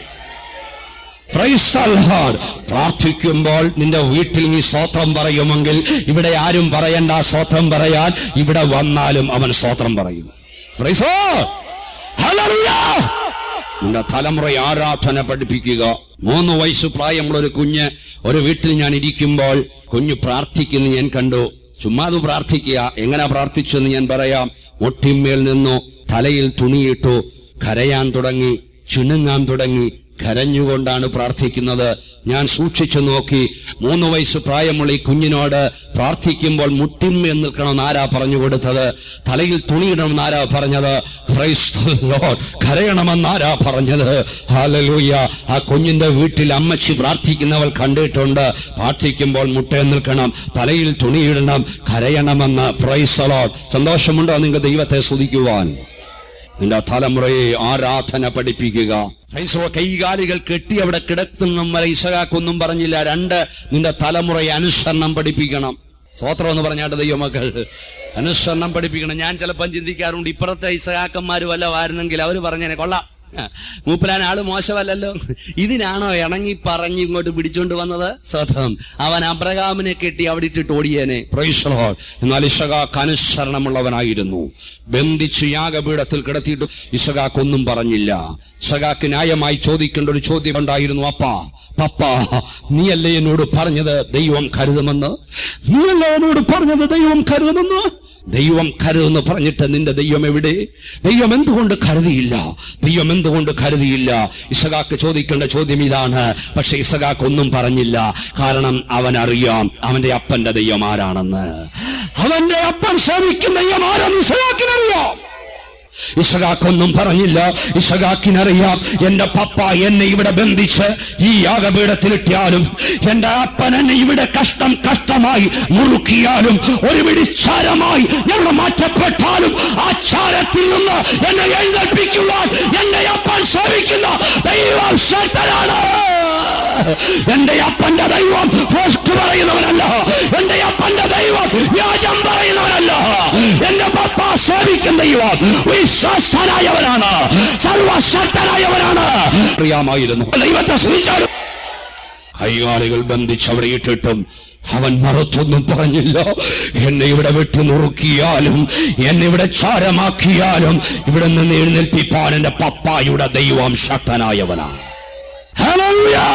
Praise the Lord. പ്രാർത്ഥിക്കുമ്പോൾ നിന്റെ വീട്ടിൽ നീ സ്വത്രം പറയുമെങ്കിൽ ഇവിടെ ആരും പറയണ്ട സ്വത്രം പറയാൻ ഇവിടെ വന്നാലും അവൻ സ്വത്രം പറയും Praise the Lord. Hallelujah. നിന്റെ തലമുറ ആരാധന പഠിപ്പിക്കുക മൂന്ന് വയസ്സ് പ്രായമുള്ള ഒരു കുഞ്ഞ് ഒരു വീട്ടിൽ ഞാൻ ഇരിക്കുമ്പോൾ കുഞ്ഞ് പ്രാർത്ഥിക്കുന്നു ഞാൻ കണ്ടു ചുമ്മാത് പ്രാർത്ഥിക്കുക എങ്ങനെ പ്രാർത്ഥിച്ചെന്ന് ഞാൻ പറയാം മുട്ടിന്മേൽ നിന്നു തലയിൽ തുണിയിട്ടു കരയാൻ തുടങ്ങി ചുണുങ്ങാൻ തുടങ്ങി കരഞ്ഞുകൊണ്ടാണ് പ്രാർത്ഥിക്കുന്നത് ഞാൻ സൂക്ഷിച്ചു നോക്കി മൂന്ന് വയസ്സ് പ്രായമുള്ള ഈ കുഞ്ഞിനോട് പ്രാർത്ഥിക്കുമ്പോൾ മുട്ടിന്മേൽ നിൽക്കണമെന്ന് ആരാ പറഞ്ഞു കൊടുത്തത് തലയിൽ തുണിയിടണമെന്ന് ആരാ പറഞ്ഞത് Praise the Lord. കരയണമെന്ന് ആരാ പറഞ്ഞത് ഹാലലൂയ ആ കുഞ്ഞിന്റെ വീട്ടിൽ അമ്മച്ചി പ്രാർത്ഥിക്കുന്നവൾ കണ്ടിട്ടുണ്ട് പ്രാർത്ഥിക്കുമ്പോൾ മുട്ടേ നിൽക്കണം തലയിൽ തുണിയിടണം കരയണമെന്ന് പ്രൈസലോഡ് സന്തോഷമുണ്ടോ നിങ്ങൾ ദൈവത്തെ സ്തുതിക്കുവാൻ നിന്റെ തലമുറയെ ആരാധന പഠിപ്പിക്കുക ക്രൈസ്തവ കൈകാലികൾ കെട്ടി അവിടെ കിടത്തുന്നും വരെ ഇസഹാക്കൊന്നും പറഞ്ഞില്ല രണ്ട് നിന്റെ തലമുറയെ അനുസരണം പഠിപ്പിക്കണം സ്വോത്രം എന്ന് പറഞ്ഞാട്ട് ദൈവമക്കൾ അനുസരണം പഠിപ്പിക്കണം ഞാൻ ചിലപ്പം ചിന്തിക്കാറുണ്ട് ഇപ്പുറത്തെ ഇസഹാക്കന്മാര് വല്ലവായിരുന്നെങ്കിൽ അവർ പറഞ്ഞേനെ കൊള്ളാം മൂപ്പരാൻ ആള് മോശമല്ലല്ലോ ഇതിനാണോ ഇണങ്ങി പറഞ്ഞ് ഇങ്ങോട്ട് പിടിച്ചോണ്ട് വന്നത് സ്വതം അവൻ അബ്രഹാമിനെ കെട്ടി അവിടെ ഇട്ടിട്ട് ഓടിയേനെ പ്രൈസലോൾ എന്നാൽ ഇഷകാക്ക് അനുസരണമുള്ളവനായിരുന്നു ബന്ധിച്ച് യാഗപീഠത്തിൽ കിടത്തിയിട്ട് ഇഷകാക്കൊന്നും പറഞ്ഞില്ല ഇഷകാക്ക് ന്യായമായി ചോദിക്കേണ്ട ഒരു ചോദ്യം ഉണ്ടായിരുന്നു അപ്പ പപ്പ നീയല്ലേ എന്നോട് പറഞ്ഞത് ദൈവം കരുതുമെന്ന് നീയല്ലേ എന്നോട് പറഞ്ഞത് ദൈവം കരുതുമെന്ന് ദൈവം കരുതെന്ന് പറഞ്ഞിട്ട് നിന്റെ ദൈവം എവിടെ ദൈവം എന്തുകൊണ്ട് കരുതിയില്ല ദൈവം എന്തുകൊണ്ട് കരുതിയില്ല ഇസഖാക്ക് ചോദിക്കേണ്ട ചോദ്യം ഇതാണ് പക്ഷെ ഇസഖാക്ക് ഒന്നും പറഞ്ഞില്ല കാരണം അവൻ അറിയാം അവന്റെ അപ്പന്റെ ദൈവം ആരാണെന്ന് അവന്റെ അപ്പൻ ശ്രമിക്കുന്ന ദൈവം ആരാണെന്ന് ഇസഖാക്കിനറിയാം ഇസഖാക്കൊന്നും പറഞ്ഞില്ല ഇസഖാക്കിനറിയാം എന്റെ പപ്പ എന്നെ ഇവിടെ ബന്ധിച്ച് ഈ യാഗപീഠത്തിലിട്ടാലും എന്റെ അപ്പൻ എന്നെ ഇവിടെ കഷ്ടം കഷ്ടമായി മുറുക്കിയാലും ഒരു പിടിച്ചാരമായി ഞങ്ങൾ മാറ്റപ്പെട്ടാലും ആ ചാരത്തിൽ നിന്ന് എന്നെ എഴുന്നേൽപ്പിക്കുവാൻ എന്റെ അപ്പൻ ശ്രമിക്കുന്ന ദൈവം ശക്തനാണ് എന്റെ അപ്പന്റെ ദൈവം പോസ്റ്റ് പറയുന്നവനല്ല എന്റെ അപ്പന്റെ ദൈവം വ്യാജം പറയുന്നവനല്ല എന്റെ പപ്പ സേവിക്കുന്ന ദൈവം വിശ്വസ്തനായവനാണ് സർവശക്തനായവനാണ് അറിയാമായിരുന്നു ദൈവത്തെ സ്നേഹിച്ചാലും കൈകാലുകൾ ബന്ധിച്ച് അവിടെ ഇട്ടിട്ടും അവൻ മറുത്തൊന്നും പറഞ്ഞില്ല എന്നെ ഇവിടെ വിട്ടു നുറുക്കിയാലും എന്നെ ഇവിടെ ചാരമാക്കിയാലും ഇവിടെ നിന്ന് എഴുന്നേൽപ്പിപ്പാൻ എന്റെ പപ്പായുടെ ദൈവം ശക്തനായവനാണ് Hallelujah.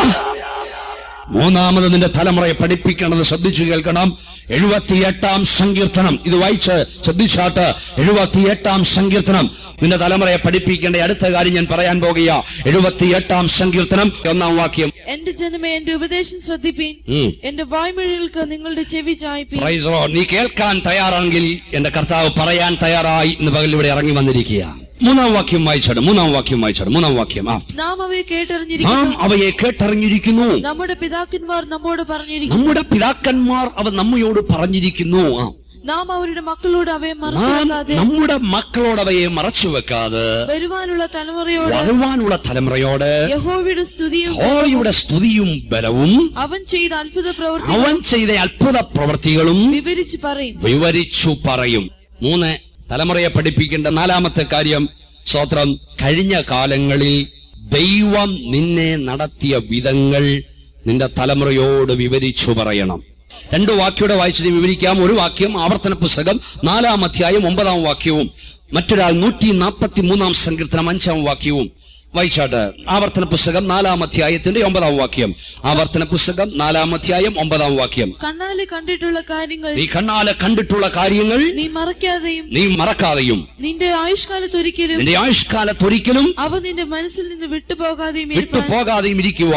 മൂന്നാമത് നിന്റെ തലമുറയെ പഠിപ്പിക്കണത് ശ്രദ്ധിച്ചു കേൾക്കണം എഴുപത്തിയെട്ടാം സങ്കീർത്തനം ഇത് വായിച്ച് ശ്രദ്ധിച്ചാട്ട് എഴുപത്തിയെട്ടാം സങ്കീർത്തനം നിന്റെ തലമുറയെ പഠിപ്പിക്കേണ്ട അടുത്ത കാര്യം ഞാൻ പറയാൻ പോകുക എഴുപത്തിയെട്ടാം സങ്കീർത്തനം ഒന്നാം വാക്യം എന്റെ ജനമേ എന്റെ ഉപദേശം ശ്രദ്ധിപ്പീൻ ഉം. എന്റെ വായ്മൊഴികൾക്ക് നിങ്ങളുടെ ചെവി ചായ്പീൻ Praise the Lord. നീ കേൾക്കാൻ തയ്യാറാണെങ്കിൽ എന്റെ കർത്താവ് പറയാൻ തയ്യാറായി ഇന്ന് പകൽ ഇവിടെ ഇറങ്ങി വന്നിരിക്കുക മൂന്നാം വാക്യം വായിച്ചാട് മൂന്നാം വാക്യം വായിച്ചാട് മൂന്നാം വാക്യം ആ നാം അവയെ നാം കേട്ടറിഞ്ഞിരിക്കുന്നു അവയെ കേട്ടറിഞ്ഞിരിക്കുന്നു നമ്മുടെ പിതാക്കന്മാർ നമ്മോട് പറഞ്ഞിരിക്കുന്നു നമ്മുടെ പിതാക്കന്മാർ അവ നമ്മയോട് പറഞ്ഞിരിക്കുന്നു ആ. നാം അവരുടെ മക്കളോട് അവയെ നാം മറച്ചു നമ്മുടെ മക്കളോട് അവയെ മറച്ചു വെക്കാതെ വരുവാനുള്ള തലമുറയോട് വരുവാനുള്ള തലമുറയോട് യഹോവയുടെ സ്തുതിയും ഹോയുടെ സ്തുതിയും ബലവും അവൻ ചെയ്ത അത്ഭുത പ്രവൃത്തി അവൻ ചെയ്ത അത്ഭുത പ്രവൃത്തികളും വിവരിച്ചു പറയും വിവരിച്ചു പറയും മൂന്ന് തലമുറയെ പഠിപ്പിക്കേണ്ട നാലാമത്തെ കാര്യം സ്വത്രം കഴിഞ്ഞ കാലങ്ങളിൽ ദൈവം നിന്നെ നടത്തിയ വിധങ്ങൾ നിന്റെ തലമുറയോട് വിവരിച്ചു പറയണം രണ്ടു വാക്യോടെ വായിച്ചത് വിവരിക്കാം ഒരു വാക്യം ആവർത്തന പുസ്തകം നാലാം അധ്യായം ഒമ്പതാം വാക്യവും മറ്റൊരാൾ നൂറ്റി നാൽപ്പത്തി മൂന്നാം സങ്കീർത്തനം അഞ്ചാം വാക്യവും വായിച്ചാട്ട് ആവർത്തന പുസ്തകം നാലാം അധ്യായത്തിന്റെ ഒമ്പതാം വാക്യം ആവർത്തന പുസ്തകം നാലാം അധ്യായം ഒമ്പതാം വാക്യം കണ്ണാലെ കണ്ടിട്ടുള്ള കാര്യങ്ങൾ നീ കണ്ണാലെ കണ്ടിട്ടുള്ള കാര്യങ്ങൾ നീ മറക്കാതെയും നീ മറക്കാതെയും നിന്റെ ആയുഷ്കാലത്തൊരിക്കലും നിന്റെ ആയുഷ്കാലത്തൊരിക്കലും അവ നിന്റെ മനസ്സിൽ നിന്ന് വിട്ടുപോകാതെയും ഇരുപ്പാൻ വിട്ടുപോകാതെയും ഇരിക്കുവാൻ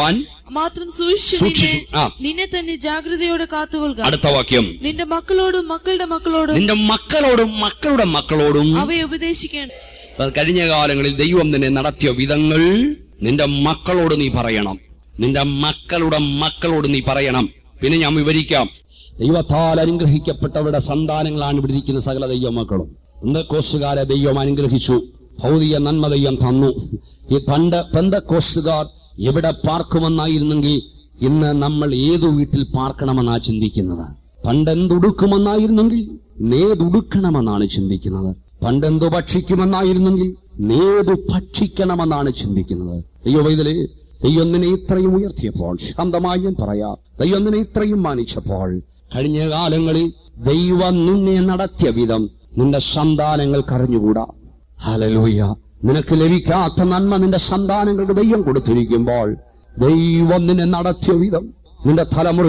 മാത്രം സൂക്ഷിച്ചു സൂക്ഷിച്ചു. ആ. നിന്നെ തന്നെ ജാഗ്രതയോടെ കാത്തുകൊള്ളുക അടുത്ത വാക്യം നിന്റെ മക്കളോടും മക്കളുടെ മക്കളോടും നിന്റെ മക്കളോടും മക്കളുടെ മക്കളോടും അവയെ ഉപദേശിക്കണം കഴിഞ്ഞ കാലങ്ങളിൽ ദൈവം നിന്നെ നടത്തിയ വിധങ്ങൾ നിന്റെ മക്കളോട് നീ പറയണം നിന്റെ മക്കളുടെ മക്കളോട് നീ പറയണം പിന്നെ ഞാൻ വിവരിക്കാം ദൈവത്താൽ അനുഗ്രഹിക്കപ്പെട്ടവരുടെ സന്താനങ്ങളാണ് ഇവിടെ ഇരിക്കുന്ന സകല ദൈവമക്കളും പെന്തക്കോസുകാരെ ദൈവം അനുഗ്രഹിച്ചു ഭൗതിക നന്മ ദൈവം തന്നു ഈ പണ്ട് പെന്തക്കോസുകാർ എവിടെ പാർക്കുമെന്നായിരുന്നെങ്കിൽ ഇന്ന് നമ്മൾ ഏതു വീട്ടിൽ പാർക്കണമെന്നാ ചിന്തിക്കുന്നത് പണ്ടെന്തുടുക്കുമെന്നായിരുന്നെങ്കിൽ നേതുടുക്കണമെന്നാണ് ചിന്തിക്കുന്നത് പണ്ടെന്തു ഭക്ഷിക്കുമെന്നായിരുന്നെങ്കിൽ നേതു ഭക്ഷിക്കണമെന്നാണ് ചിന്തിക്കുന്നത് അയ്യോ വൈതലേ ദൈവം നിന്നെ ഇത്രയും ഉയർത്തിയപ്പോൾ ശാന്തമായി ഞാൻ പറയാം ദൈവം നിന്നെ ഇത്രയും മാനിച്ചപ്പോൾ കഴിഞ്ഞ കാലങ്ങളിൽ ദൈവം നിന്നെ നടത്തിയ വിധം നിന്റെ സന്താനങ്ങൾക്ക് അറിഞ്ഞുകൂടാ ഹലലൂയ നിനക്ക് ലഭിക്കാത്ത നന്മ നിന്റെ സന്താനങ്ങൾക്ക് ദൈവം കൊടുത്തിരിക്കുമ്പോൾ ദൈവം നിന്നെ നടത്തിയ വിധം നിന്റെ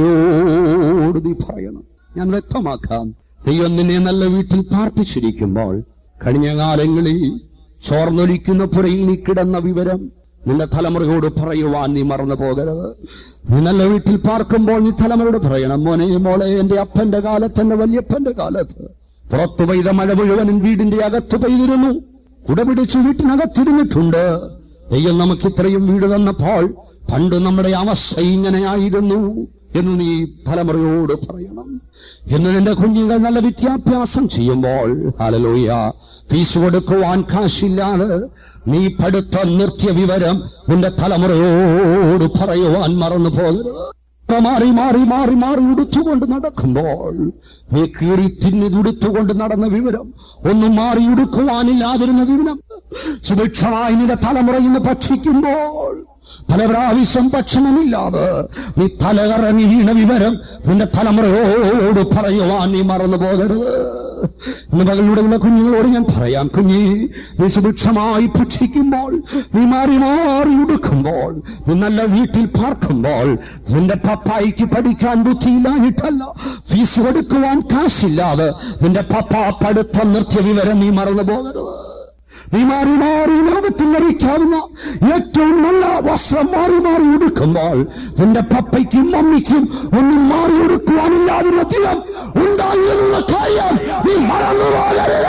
തലമുറയോട് നീ പറയണം ഞാൻ വ്യക്തമാക്കാം ദൈവം നിന്നെ നല്ല വീട്ടിൽ പാർപ്പിച്ചിരിക്കുമ്പോൾ കഴിഞ്ഞ കാലങ്ങളിൽ ചോർന്നൊലിക്കുന്ന പുരയിൽ നീ കിടന്ന വിവരം നിന്റെ തലമുറയോട് പറയുവാൻ നീ മറന്നു പോകരുത് നീ നല്ല വീട്ടിൽ പാർക്കുമ്പോൾ നീ തലമുറയോട് പറയണം മോനെ മോളെ എന്റെ അപ്പന്റെ കാലത്ത് എന്റെ വല്യപ്പന്റെ കാലത്ത് പുറത്തു പെയ്ത മഴ മുഴുവനും വീടിന്റെ അകത്ത് പെയ്തിരുന്നു കുടപിടിച്ചു വീട്ടിനകത്തിരുന്നിട്ടുണ്ട് ദൈവം നമുക്ക് ഇത്രയും വീട് തന്നപ്പോൾ പണ്ട് നമ്മുടെ അവസ്ഥ ഇങ്ങനെയായിരുന്നു എന്ന് നീ തലമുറയോട് പറയണം എന്ന് നിന്റെ കുഞ്ഞുങ്ങൾ നല്ല വിദ്യാഭ്യാസം ചെയ്യുമ്പോൾ ഹലലോയ ഫീസ് കൊടുക്കുവാൻ കാശില്ലാതെ നീ പഠിത്തം നിർത്തിയ വിവരം നിന്റെ തലമുറയോട് പറയുവാൻ മറന്നു പോകരുത് മാറി മാറി മാറി മാറി ഉടുത്തുകൊണ്ട് നടക്കുമ്പോൾ നീ കീറി തിന്നിതുടുത്തുകൊണ്ട് നടന്ന വിവരം ഒന്നും മാറി ഉടുക്കുവാനില്ലാതിരുന്ന വിവരം സുഭിക്ഷമായി നിന്റെ തലമുറ ഇന്ന് ഭക്ഷിക്കുമ്പോൾ പല പ്രാവശ്യം ഭക്ഷണമില്ലാതെ നീ തലകറങ്ങി വീണ വിവരം നിന്റെ തലമുറയോട് പറയുവാൻ നീ മറന്നു പോകരുത് ഇന്ന് പകലിലൂടെയുള്ള കുഞ്ഞുങ്ങളോട് ഞാൻ പറയാം കുഞ്ഞി നീ സുഭിക്ഷമായി ഭക്ഷിക്കുമ്പോൾ നീ മാറി മാറി ഉടുക്കുമ്പോൾ നീ നല്ല വീട്ടിൽ പാർക്കുമ്പോൾ നിന്റെ പപ്പായിക്ക് പഠിക്കാൻ ബുദ്ധിയില്ലാഞ്ഞിട്ടല്ല ഫീസ് കൊടുക്കുവാൻ കാശില്ലാതെ നിന്റെ പപ്പ പഠിത്തം നിർത്തിയ വിവരം നീ മറന്നു പോകരുത് നീ മാറി മാറി ലോകത്തിൽ ലഭിക്കാവുന്ന ഏറ്റവും നല്ല വസ്ത്രം മാറി മാറി ഉടുക്കുമ്പോൾ നിന്റെ പപ്പയ്ക്കും മമ്മിക്കും ഒന്നും മാറി ഉടുക്കുവാനില്ലാതിരുന്ന ദിനം ഉണ്ടായിരുന്ന കാര്യം നീ മറന്നു പോകരുത്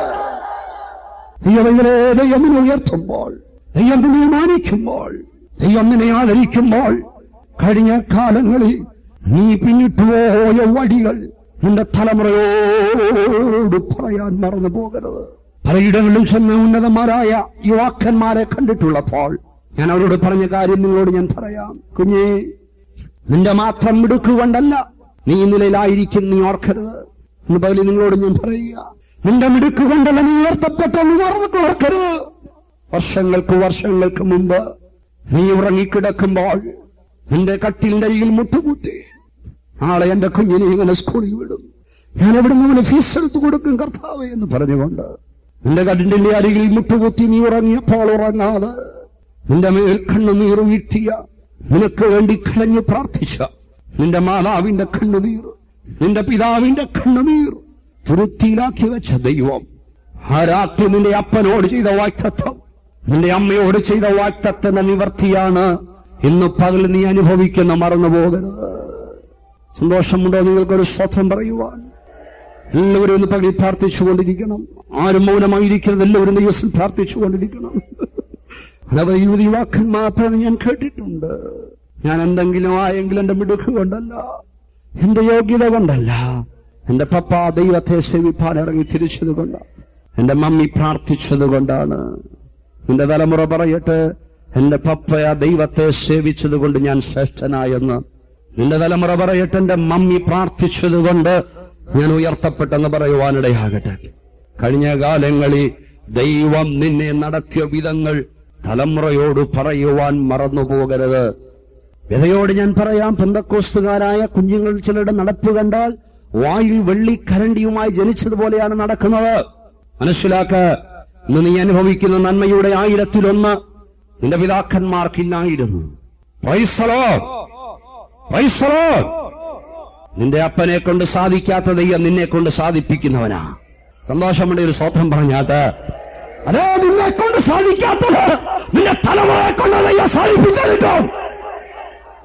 ദൈവങ്ങളെ ദൈവം നിന്നെ ഉയർത്തുമ്പോൾ ദൈവം നിന്നെ മാനിക്കുമ്പോൾ ദൈവം നിന്നെ ആദരിക്കുമ്പോൾ കഴിഞ്ഞ കാലങ്ങളിൽ നീ പിന്നിട്ടു പോയ വഴികൾ നിന്റെ തലമുറയോട് പറയാൻ മറന്നു പോകരുത് പലയിടങ്ങളിലും ചെന്ന് ഉന്നതന്മാരായ യുവാക്കന്മാരെ കണ്ടിട്ടുള്ളപ്പോൾ ഞാൻ അവരോട് പറഞ്ഞ കാര്യം നിങ്ങളോട് ഞാൻ പറയാം കുഞ്ഞേ നിന്റെ മാത്രം മിടുക്കുകൊണ്ടല്ല നീ ഈ നിലയിലായിരിക്കും നീ ഓർക്കരുത് എന്ന് പകലി നിങ്ങളോട് ഞാൻ പറയുക നിന്റെ മിടുക്ക് കൊണ്ടല്ല നീ ഉയർത്തപ്പെട്ടെന്ന് മറന്നു ഓർക്കരുത് വർഷങ്ങൾക്ക് വർഷങ്ങൾക്ക് മുമ്പ് നീ ഉറങ്ങിക്കിടക്കുമ്പോൾ നിന്റെ കട്ടിലിന്റെ അരികിൽ മുട്ടുകൂട്ടി നാളെ എന്റെ കുഞ്ഞിനെ ഇങ്ങനെ സ്കൂളിൽ വിടും ഞാൻ എവിടുന്ന് അവന് ഫീസ് എടുത്തു കൊടുക്കും കർത്താവേ എന്ന് പറഞ്ഞുകൊണ്ട് നിന്റെ കടിന്റെ അരികിൽ മുട്ടുകുത്തി നീ ഉറങ്ങിയപ്പോൾ ഉറങ്ങാതെ നിന്റെ മേൽ കണ്ണുനീർ വീഴ്ത്തിയ നിനക്ക് വേണ്ടി കലഞ്ഞു പ്രാർത്ഥിച്ച നിന്റെ മാതാവിന്റെ കണ്ണുനീർ നിന്റെ പിതാവിന്റെ കണ്ണുനീർ വൃത്തിയിലാക്കി വെച്ച ദൈവം ആ രാത്രി നിന്റെ അപ്പനോട് ചെയ്ത വാക്തത്വം നിന്റെ അമ്മയോട് ചെയ്ത വാക്തത്വത്തിന്റെ നിവർത്തിയാണ് ഇന്ന് പകൽ നീ അനുഭവിക്കുന്ന മറന്നു പോകരുത് സന്തോഷമുണ്ടോ നിങ്ങൾക്കൊരു സ്വത്രം പറയുവാൻ എല്ലാവരും ഒന്ന് പകൽ പ്രാർത്ഥിച്ചുകൊണ്ടിരിക്കണം ആരും മൗനമായിരിക്കരുത് എല്ലാവരും ദിവസം പ്രാർത്ഥിച്ചുകൊണ്ടിരിക്കണം അനവധി യുവതി യുവാക്കന്മാർ പറയുന്നത് ഞാൻ കേട്ടിട്ടുണ്ട് ഞാൻ എന്തെങ്കിലും ആയെങ്കിലും എന്റെ മിടുക്ക് കൊണ്ടല്ല എന്റെ യോഗ്യത കൊണ്ടല്ല എന്റെ പപ്പ ദൈവത്തെ സേവിപ്പാൻ ഇറങ്ങി തിരിച്ചത് കൊണ്ടാണ് എന്റെ മമ്മി പ്രാർത്ഥിച്ചത് കൊണ്ടാണ് നിന്റെ തലമുറ പറയട്ടെ എന്റെ പപ്പ ആ ദൈവത്തെ സേവിച്ചത് കൊണ്ട് ഞാൻ ശ്രേഷ്ഠനായെന്ന് നിന്റെ തലമുറ പറയട്ടെ എന്റെ മമ്മി പ്രാർത്ഥിച്ചത് കൊണ്ട് ഞാൻ ഉയർത്തപ്പെട്ടെന്ന് പറയുവാനിടയാകട്ടെ കഴിഞ്ഞ കാലങ്ങളിൽ ദൈവം നിന്നെ നടത്തിയ വിധങ്ങൾ തലമുറയോട് പറയുവാൻ മറന്നു പോകരുത് വ്യതയോട് ഞാൻ പറയാം പെന്തക്കോസ്തുകാരായ കുഞ്ഞുങ്ങൾ ചിലരുടെ നടപ്പ് കണ്ടാൽ വായിൽ വെള്ളിക്കരണ്ടിയുമായി ജനിച്ചതുപോലെയാണ് നടക്കുന്നത് മനസ്സിലാക്ക ഇന്ന് നീ അനുഭവിക്കുന്ന നന്മയുടെ ആയിരത്തിലൊന്ന് നിന്റെ പിതാക്കന്മാർക്കില്ലായിരുന്നു Praise the Lord. Praise the Lord. നിന്റെ അപ്പനെ കൊണ്ട് സാധിക്കാത്ത ദൈവം നിന്നെ കൊണ്ട് സാധിപ്പിക്കുന്നവനാ സന്തോഷമുണ്ട് ഒരു സ്വപ്നം പറഞ്ഞാട്ട് അതേ നിന്നെ കൊണ്ട് സാധിക്കാത്തത് നിന്റെ തലമുറയെ കൊണ്ട് ദൈവം സാധിപ്പിച്ചെടുക്കും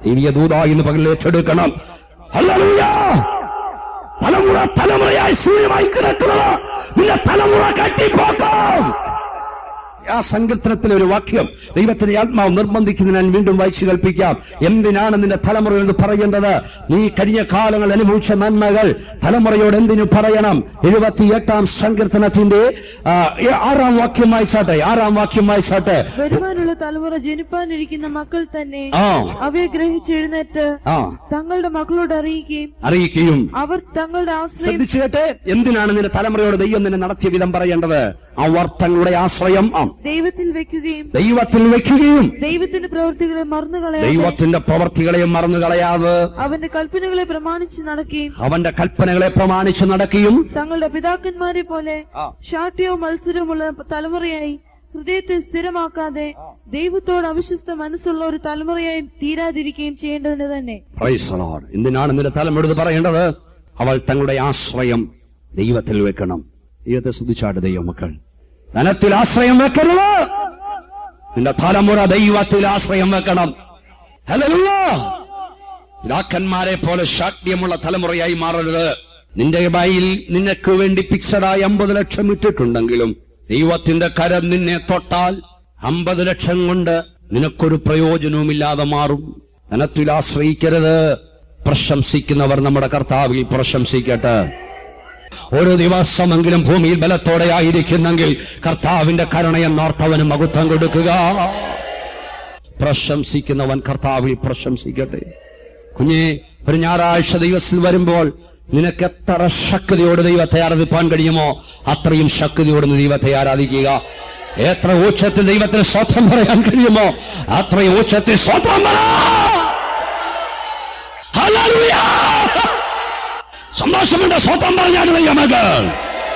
ദൈവീയ ദൂത ഇന്ന് പകൽ ഏറ്റെടുക്കണം ഹല്ലേലൂയ തലമുറ തലമുറയായി ശൂന്യമായി കിടക്കുന്നത് നിന്റെ തലമുറ കട്ടിപ്പോക്കാം ആ സങ്കീർത്തനത്തിലെ ഒരു വാക്യം ദൈവത്തിന്റെ ആത്മാവ് നിർബന്ധിക്കുന്നതിന് ഞാൻ വീണ്ടും വായിച്ചു കൽപ്പിക്കാം എന്തിനാണ് നിന്റെ തലമുറ എന്ന് പറയേണ്ടത് നീ കഴിഞ്ഞ കാലങ്ങൾ അനുഭവിച്ച നന്മകൾ തലമുറയോട് എന്തിനു പറയണം എഴുപത്തി എട്ടാം സങ്കീർത്തനത്തിന്റെ ആ, ഏ- ആറാം വാക്യം വായിച്ചാട്ടെ ആറാം വാക്യം വായിച്ചാട്ടെ വരുവാനുള്ള തലമുറ ജനിപ്പാനിരിക്കുന്ന മക്കൾ തന്നെ ആ അവയെ ഗ്രഹിച്ചെഴുന്നേറ്റ് ആ തങ്ങളുടെ മക്കളോട് അറിയിക്കുകയും അറിയിക്കുകയും അവർ തങ്ങളുടെ ആശ്രയം ശ്രദ്ധിച്ചു കേട്ടെ എന്തിനാണ് നിന്റെ തലമുറയോട് ദൈവം നിന്നെ നടത്തിയ വിധം പറയേണ്ടത് അവർ തങ്ങളുടെ ആശ്രയം ആ ദൈവത്തിൽ വെക്കുകയും ദൈവത്തിൽ വെക്കുകയും ദൈവത്തിന്റെ പ്രവൃത്തികളെ മറന്നു കളയാതെ ദൈവത്തിന്റെ പ്രവർത്തികളെയും മറന്നു കളയാതെ അവന്റെ കൽപ്പനകളെ പ്രമാണിച്ച് നടക്കുകയും അവന്റെ കൽപ്പനകളെ പ്രമാണിച്ചു നടക്കുകയും തങ്ങളുടെ പിതാക്കന്മാരെ പോലെ ആ. ശാഠ്യവും മത്സരവുമുള്ള തലമുറയായി ഹൃദയത്തെ സ്ഥിരമാക്കാതെ ദൈവത്തോട് അവിശ്വസ്ത മനസ്സുള്ള ഒരു തലമുറയായി തീരാതിരിക്കുകയും ചെയ്യേണ്ടതിന് തന്നെ Praise the Lord. എന്തിനാണ് നിന്റെ തലമെടുത്ത് പറയേണ്ടത് അവൾ തങ്ങളുടെ ആശ്രയം ദൈവത്തിൽ വെക്കണം ദൈവത്തെ ശ്രദ്ധിച്ചാട്ട് ദൈവമക്കൾ ധനത്തിൽ ആശ്രയം വെക്കരുത് നിന്റെ തലമുറ ദൈവത്തിൽ ആശ്രയം വെക്കണം ഹല്ലേലൂയ പിതാക്കന്മാരെ പോലെ ശാഠ്യമുള്ള തലമുറയായി മാറരുത് നിന്റെ കയ്യിൽ നിനക്ക് വേണ്ടി ഫിക്സഡായി അമ്പത് ലക്ഷം ഇട്ടിട്ടുണ്ടെങ്കിലും ദൈവത്തിന്റെ കരം നിന്നെ തൊട്ടാൽ അമ്പത് ലക്ഷം കൊണ്ട് നിനക്കൊരു പ്രയോജനവുമില്ലാതെ മാറും ധനത്തിൽ ആശ്രയിക്കരുത് പ്രശംസിക്കുന്നവർ നമ്മുടെ കർത്താവിൽ പ്രശംസിക്കട്ടെ ഓരോ ദിവസമെങ്കിലും ഭൂമിയിൽ ബലത്തോടെ ആയിരിക്കുന്നെങ്കിൽ കർത്താവിന്റെ കരുണയെന്നോർത്തവന് മകുത്വം കൊടുക്കുക പ്രശംസിക്കുന്നവൻ കർത്താവിൽ പ്രശംസിക്കട്ടെ കുഞ്ഞെ ഒരു ഞായറാഴ്ച ദിവസത്തിൽ വരുമ്പോൾ നിനക്ക് എത്ര ശക്തിയോട് ദൈവത്തെ ആരാധിപ്പാൻ കഴിയുമോ അത്രയും ശക്തിയോട് നീ ദൈവത്തെ ആരാധിക്കുക എത്ര ഉച്ചത്തിൽ ദൈവത്തിന് സ്വന്തം പറയാൻ കഴിയുമോ അത്രയും ഉച്ചത്തിൽ സ്വന്തം പറ ഹല്ലേലൂയ! സന്തോഷമുണ്ട് സ്വന്തം പറഞ്ഞാണ് ദൈവമകൾ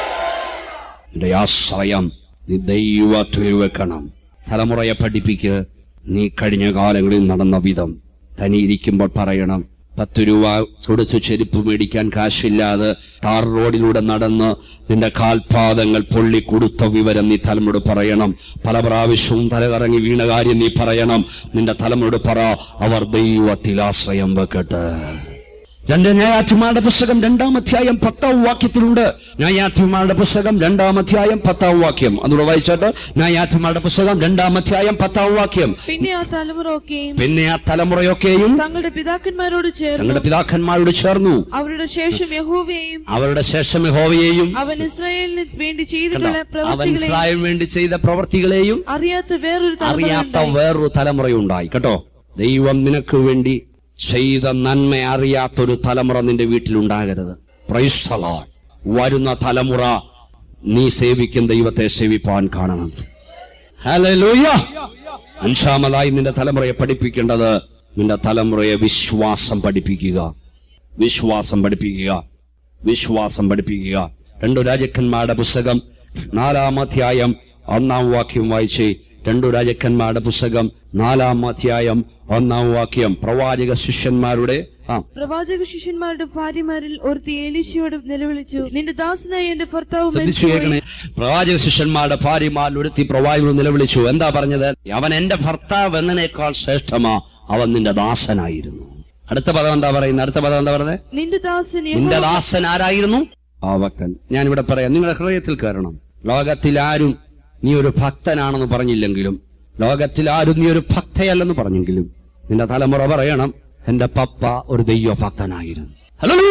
നിന്റെ ആശ്രയം നീ ദൈവത്തിൽ വെക്കണം തലമുറയെ പഠിപ്പിക്ക് നീ കഴിഞ്ഞ കാലങ്ങളിൽ നടന്ന വിധം തനിയിരിക്കുമ്പോൾ പറയണം പത്ത് രൂപ കൊടുത്ത് ചെരുപ്പ് മേടിക്കാൻ കാശില്ലാതെ ടാർ റോഡിലൂടെ നടന്ന് നിന്റെ കാൽപാദങ്ങൾ പൊള്ളി കൊടുത്ത വിവരം നീ തലമുറ പറയണം പല പ്രാവശ്യവും തലകറങ്ങി വീണ കാര്യം നീ പറയണം നിന്റെ തലമുറ പറ അവർ ദൈവത്തിൽ ആശ്രയം വെക്കട്ടെ രണ്ട് ന്യായാധിമാരുടെ പുസ്തകം രണ്ടാം അധ്യായം പത്താം വാക്യത്തിലുണ്ട് ന്യായാധിമാരുടെ പുസ്തകം രണ്ടാം അധ്യായം പത്താം വാക്യം അതുകൂടെ വായിച്ചോട്ട് ന്യായാധിമാരുടെ പുസ്തകം രണ്ടാം അധ്യായം പത്താം വാക്യം പിന്നെ ആ തലമുറ ഒക്കെയും പിന്നെ ആ തലമുറയൊക്കെയും തങ്ങളുടെ പിതാക്കന്മാരോട് ചേർന്നു തങ്ങളുടെ പിതാക്കന്മാരോട് ചേർന്നു അവരുടെ ശേഷം യഹോവയെയും അവരുടെ ശേഷം യഹോവയെയും അവൻ ഇസ്രായേലിന് വേണ്ടി കണ്ടോ? ചെയ്തിട്ടുള്ള അവൻ പ്രവൃത്തികളെയും ഇസ്രായേലിന് വേണ്ടി ചെയ്ത പ്രവർത്തികളെയും അറിയാത്ത വേറൊരു തലമുറ അറിയാത്ത ഉണ്ടായി. വേറൊരു തലമുറയുണ്ടായി കേട്ടോ ദൈവം നിനക്ക് വേണ്ടി ചെയ്ത നന്മ അറിയാത്തൊരു തലമുറ നിന്റെ വീട്ടിലുണ്ടാകരുത് Praise the Lord. വരുന്ന തലമുറ നീ സേവിക്കും ദൈവത്തെ സേവിപ്പാൻ കാണണം Hallelujah. അഞ്ചാമതായി നിന്റെ തലമുറയെ പഠിപ്പിക്കേണ്ടത് നിന്റെ തലമുറയെ വിശ്വാസം പഠിപ്പിക്കുക വിശ്വാസം പഠിപ്പിക്കുക വിശ്വാസം പഠിപ്പിക്കുക രണ്ടു രാജാക്കന്മാരുടെ പുസ്തകം നാലാം അധ്യായം ഒന്നാം വാക്യം വായിച്ച് രണ്ടു രാജാക്കന്മാരുടെ പുസ്തകം നാലാം അധ്യായം ഒന്നാം വാക്യം പ്രവാചക ശിഷ്യന്മാരുടെ ആ പ്രവാചക ശിഷ്യന്മാരുടെ ഭാര്യമാരിൽ ഒരുത്തി ഏലീശയോട് നിലവിളിച്ചു നിന്റെ ദാസനായ എന്റെ ഭർത്താവ് ശ്രദ്ധിച്ചു കേൾക്കണേ പ്രവാചക ശിഷ്യന്മാരുടെ ഭാര്യമാരിൽ ഒരുത്തി പ്രവാചകൻ നിലവിളിച്ചു എന്താ പറഞ്ഞത് അവൻ എന്റെ ഭർത്താവ് എന്നതിനേക്കാൾ ശ്രേഷ്ഠമാ അവൻ നിന്റെ ദാസനായിരുന്നു അടുത്ത പദം എന്താ പറയുന്നത് അടുത്ത പദം എന്താ പറയുന്നത് നിന്റെ ദാസൻ നിന്റെ യഹോവ- ദാസൻ ആരായിരുന്നു ആ ഭക്തൻ ഞാൻ ഇവിടെ പറയാം നിങ്ങളുടെ ഹൃദയത്തിൽ കയറണം ലോകത്തിൽ ആരും നീ ഒരു ഭക്തനാണെന്ന് പറഞ്ഞില്ലെങ്കിലും ലോകത്തിൽ ആരും നീ ഒരു ഭക്തയല്ലെന്ന് പറഞ്ഞെങ്കിലും നിന്റെ തലമുറ പറയണം എന്റെ പപ്പ ഒരു ദൈവ ഭക്തനായിരുന്നു ഹല്ലേലൂയ!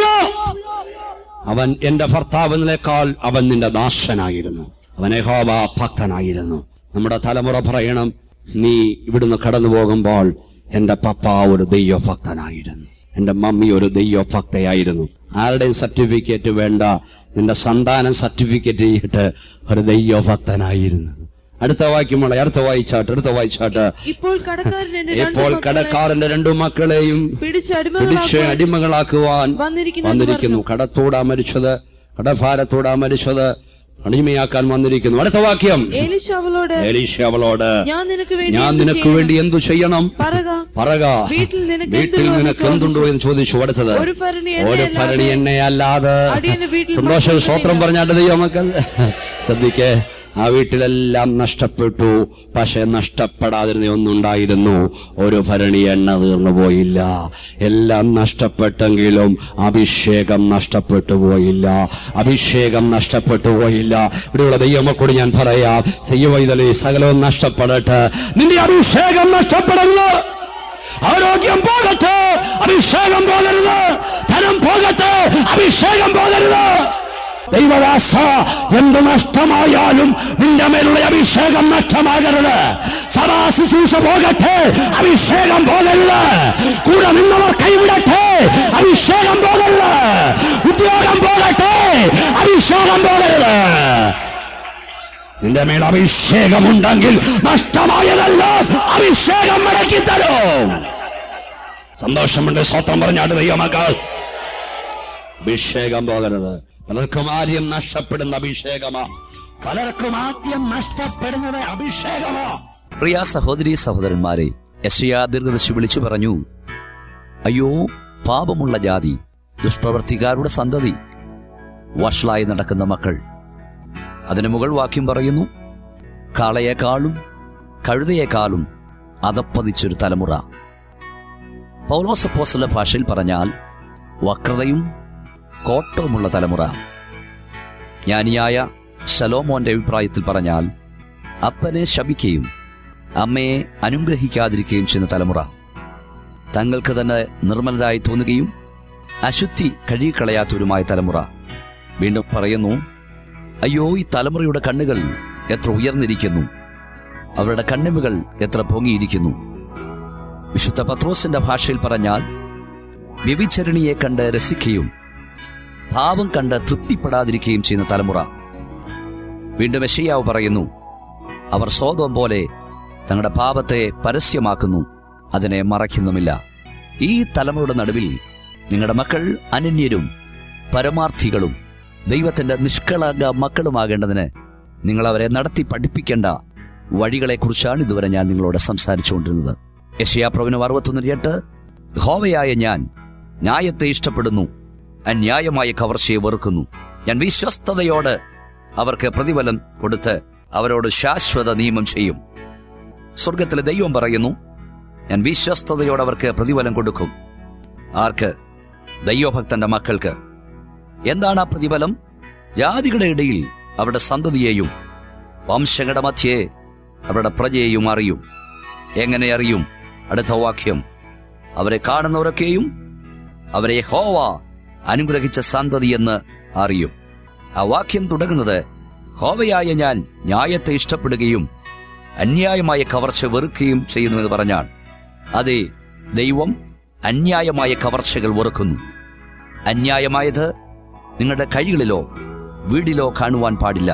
അവൻ എന്റെ ഭർത്താവിനേക്കാൾ അവൻ നിന്റെ ദാസനായിരുന്നു അവൻ യഹോവ ഭക്തനായിരുന്നു നമ്മുടെ തലമുറ പറയണം നീ ഇവിടുന്ന് കടന്നു പോകുമ്പോൾ എന്റെ പപ്പ ഒരു ദൈവഭക്തനായിരുന്നു എന്റെ മമ്മി ഒരു ദൈവഭക്തയായിരുന്നു ആരുടെയും സർട്ടിഫിക്കറ്റ് വേണ്ട നിന്റെ സന്താനം സർട്ടിഫിക്കറ്റ് ചെയ്തിട്ട് ഒരു ദൈവഭക്തനായിരുന്നു അടുത്ത വാക്യമുള്ള അടുത്ത വായിച്ചാട്ട് അടുത്ത വായിച്ചാട്ട് ഇപ്പോൾ കടക്കാരൻ എന്റെ രണ്ട് ഇപ്പോൾ മക്കളെ കടക്കാരന്റെ രണ്ടു മക്കളെയും പിടിച്ച് പിടിച്ച് അടിമകളാക്കുവാൻ അടിമകളാക്കുവാൻ വന്നിരിക്കുന്നു എന്ന് വന്നിരിക്കുന്നു കടത്തോടാ മരിച്ചത് കടഭാരത്തോടാ മരിച്ചത് അടിമയാക്കാൻ വന്നിരിക്കുന്നു അടുത്ത വാക്യം ഏലീശ അവളോട് ഏലീശ അവളോട് ഞാൻ നിനക്ക് വേണ്ടി ഞാൻ എന്ത് നിനക്ക് ചെയ്യണം? വേണ്ടി എന്തു ചെയ്യണം പറക പറക വീട്ടിൽ നിനക്ക് വീട്ടിൽ എന്തുണ്ടോ എന്ന് നിനക്ക് എന്തുണ്ടോ എന്ന് ചോദിച്ചു അടുത്തത് ഒരു ഭരണി ഒരു എണ്ണയല്ലാതെ ഭരണി എണ്ണയല്ലാതെ അടിയന് വീട്ടിൽ സന്തോഷം ഭക്ഷണം സ്വത്രം പറഞ്ഞാട്ട് ദൈവമക്കൾ ശ്രദ്ധിക്കേ ആ വീട്ടിലെല്ലാം നഷ്ടപ്പെട്ടു പക്ഷെ നഷ്ടപ്പെടാതിരുന്ന ഒന്നുണ്ടായിരുന്നു ഒരു ഭരണി എണ്ണ തീർന്നു പോയില്ല എല്ലാം നഷ്ടപ്പെട്ടെങ്കിലും അഭിഷേകം നഷ്ടപ്പെട്ടു പോയില്ല അഭിഷേകം നഷ്ടപ്പെട്ടു പോയില്ല ഇവിടെയുള്ള ദൈവമക്കൂടി ഞാൻ പറയാം ചെയ്യവൈതലേ സകലവും നഷ്ടപ്പെടട്ടെ നിന്റെ അഭിഷേകം നഷ്ടപ്പെടരുത് ആരോഗ്യം പോകട്ടെ അഭിഷേകം പോകരുത് ധനം പോകട്ടെ അഭിഷേകം പോകരുത് ദൈവദാസ എന്ത് നഷ്ടമായാലും നിന്റെ മേലുള്ള അഭിഷേകം നഷ്ടമാകരുത് സഭാ ശുശ്രൂഷ പോകട്ടെ അഭിഷേകം പോകരുത് കൂടെ നിന്നവർ കൈവിടട്ടെ അഭിഷേകം പോകരുത് ഉദ്യോഗം പോകട്ടെ അഭിഷേകം പോകരുത് നിന്റെ മേൽ അഭിഷേകമുണ്ടെങ്കിൽ നഷ്ടമായതല്ല അഭിഷേകം മടക്കി തരും സന്തോഷമുണ്ട് സ്വത്രം പറഞ്ഞാട്ട് ദൈവമക്കൾ അഭിഷേകം പോകരുത് പലർക്കും ആദ്യം നഷ്ടപ്പെടുന്ന അഭിഷേകമാ പലർക്കും ആദ്യം നഷ്ടപ്പെടുന്നത് അഭിഷേകമാ പ്രിയ സഹോദരി സഹോദരന്മാരെ യശയാ ദീർഘദർശി വിളിച്ചു പറഞ്ഞു അയ്യോ പാപമുള്ള ജാതി ദുഷ്പ്രവർത്തിക്കാരുടെ സന്തതി വഷളായി നടക്കുന്ന മക്കൾ അതിന് മുകൾ വാക്യം പറയുന്നു കാളയേക്കാളും കഴുതയേക്കാളും അതപ്പതിച്ചൊരു തലമുറ പൗലോസപ്പോസല ഭാഷയിൽ പറഞ്ഞാൽ വക്രതയും കോട്ടവുമുള്ള തലമുറ ജ്ഞാനിയായ ശലോമോന്റെ അഭിപ്രായത്തിൽ പറഞ്ഞാൽ അപ്പനെ ശപിക്കുകയും അമ്മയെ അനുഗ്രഹിക്കാതിരിക്കുകയും ചെയ്യുന്ന തലമുറ തങ്ങൾക്ക് തന്നെ നിർമ്മലരായി തോന്നുകയും അശുദ്ധി കഴുകിക്കളയാത്തവരുമായ തലമുറ വീണ്ടും പറയുന്നു അയ്യോ ഈ തലമുറയുടെ കണ്ണുകൾ എത്ര ഉയർന്നിരിക്കുന്നു അവരുടെ കണ്ണിമുകൾ എത്ര പൊങ്ങിയിരിക്കുന്നു വിശുദ്ധ പത്രോസിന്റെ ഭാഷയിൽ പറഞ്ഞാൽ വ്യഭിചരണിയെ കണ്ട് രസിക്കുകയും ഭാവം കണ്ട് തൃപ്തിപ്പെടാതിരിക്കുകയും ചെയ്യുന്ന തലമുറ വീണ്ടും യശയ്യാവ് പറയുന്നു അവർ സ്വതം പോലെ തങ്ങളുടെ പാപത്തെ പരസ്യമാക്കുന്നു അതിനെ മറയ്ക്കുന്നുമില്ല ഈ തലമുറയുടെ നടുവിൽ നിങ്ങളുടെ മക്കൾ അനന്യരും പരമാർത്ഥികളും ദൈവത്തിന്റെ നിഷ്കളങ്ക മക്കളുമാകേണ്ടതിന് നിങ്ങൾ അവരെ നടത്തി പഠിപ്പിക്കേണ്ട വഴികളെക്കുറിച്ചാണ് ഇതുവരെ ഞാൻ നിങ്ങളോട് സംസാരിച്ചുകൊണ്ടിരുന്നത് യശയാപ്രവനും അറുപത്തൊന്നിന് എട്ട് ഹോവയായ ഞാൻ ന്യായത്തെ ഇഷ്ടപ്പെടുന്നു അന്യായമായ കവർച്ചയെ വെറുക്കുന്നു ഞാൻ വിശ്വസ്തതയോട് അവർക്ക് പ്രതിഫലം കൊടുത്ത് അവരോട് ശാശ്വത നിയമം ചെയ്യും സ്വർഗത്തിലെ ദൈവം പറയുന്നു ഞാൻ വിശ്വസ്തതയോടെ അവർക്ക് പ്രതിഫലം കൊടുക്കും ആർക്ക് ദൈവഭക്തന്റെ മക്കൾക്ക് എന്താണ് ആ പ്രതിഫലം ജാതികളുടെ ഇടയിൽ അവരുടെ സന്തതിയെയും വംശങ്ങളുടെ മധ്യേ അവരുടെ പ്രജയെയും അറിയും എങ്ങനെ അറിയും അടുത്ത വാക്യം അവരെ കാണുന്നവരൊക്കെയും അവരെ ഹോവ അനുഗ്രഹിച്ച സന്തതി എന്ന് അറിയും ആ വാക്യം തുടങ്ങുന്നത് ഹോവയായ ഞാൻ ന്യായത്തെ ഇഷ്ടപ്പെടുകയും അന്യായമായ കവർച്ച വെറുക്കുകയും ചെയ്യുന്നുവെന്ന് പറഞ്ഞാൽ അതെ ദൈവം അന്യായമായ കവർച്ചകൾ വെറുക്കുന്നു അന്യായമായത് നിങ്ങളുടെ കൈകളിലോ വീടിലോ കാണുവാൻ പാടില്ല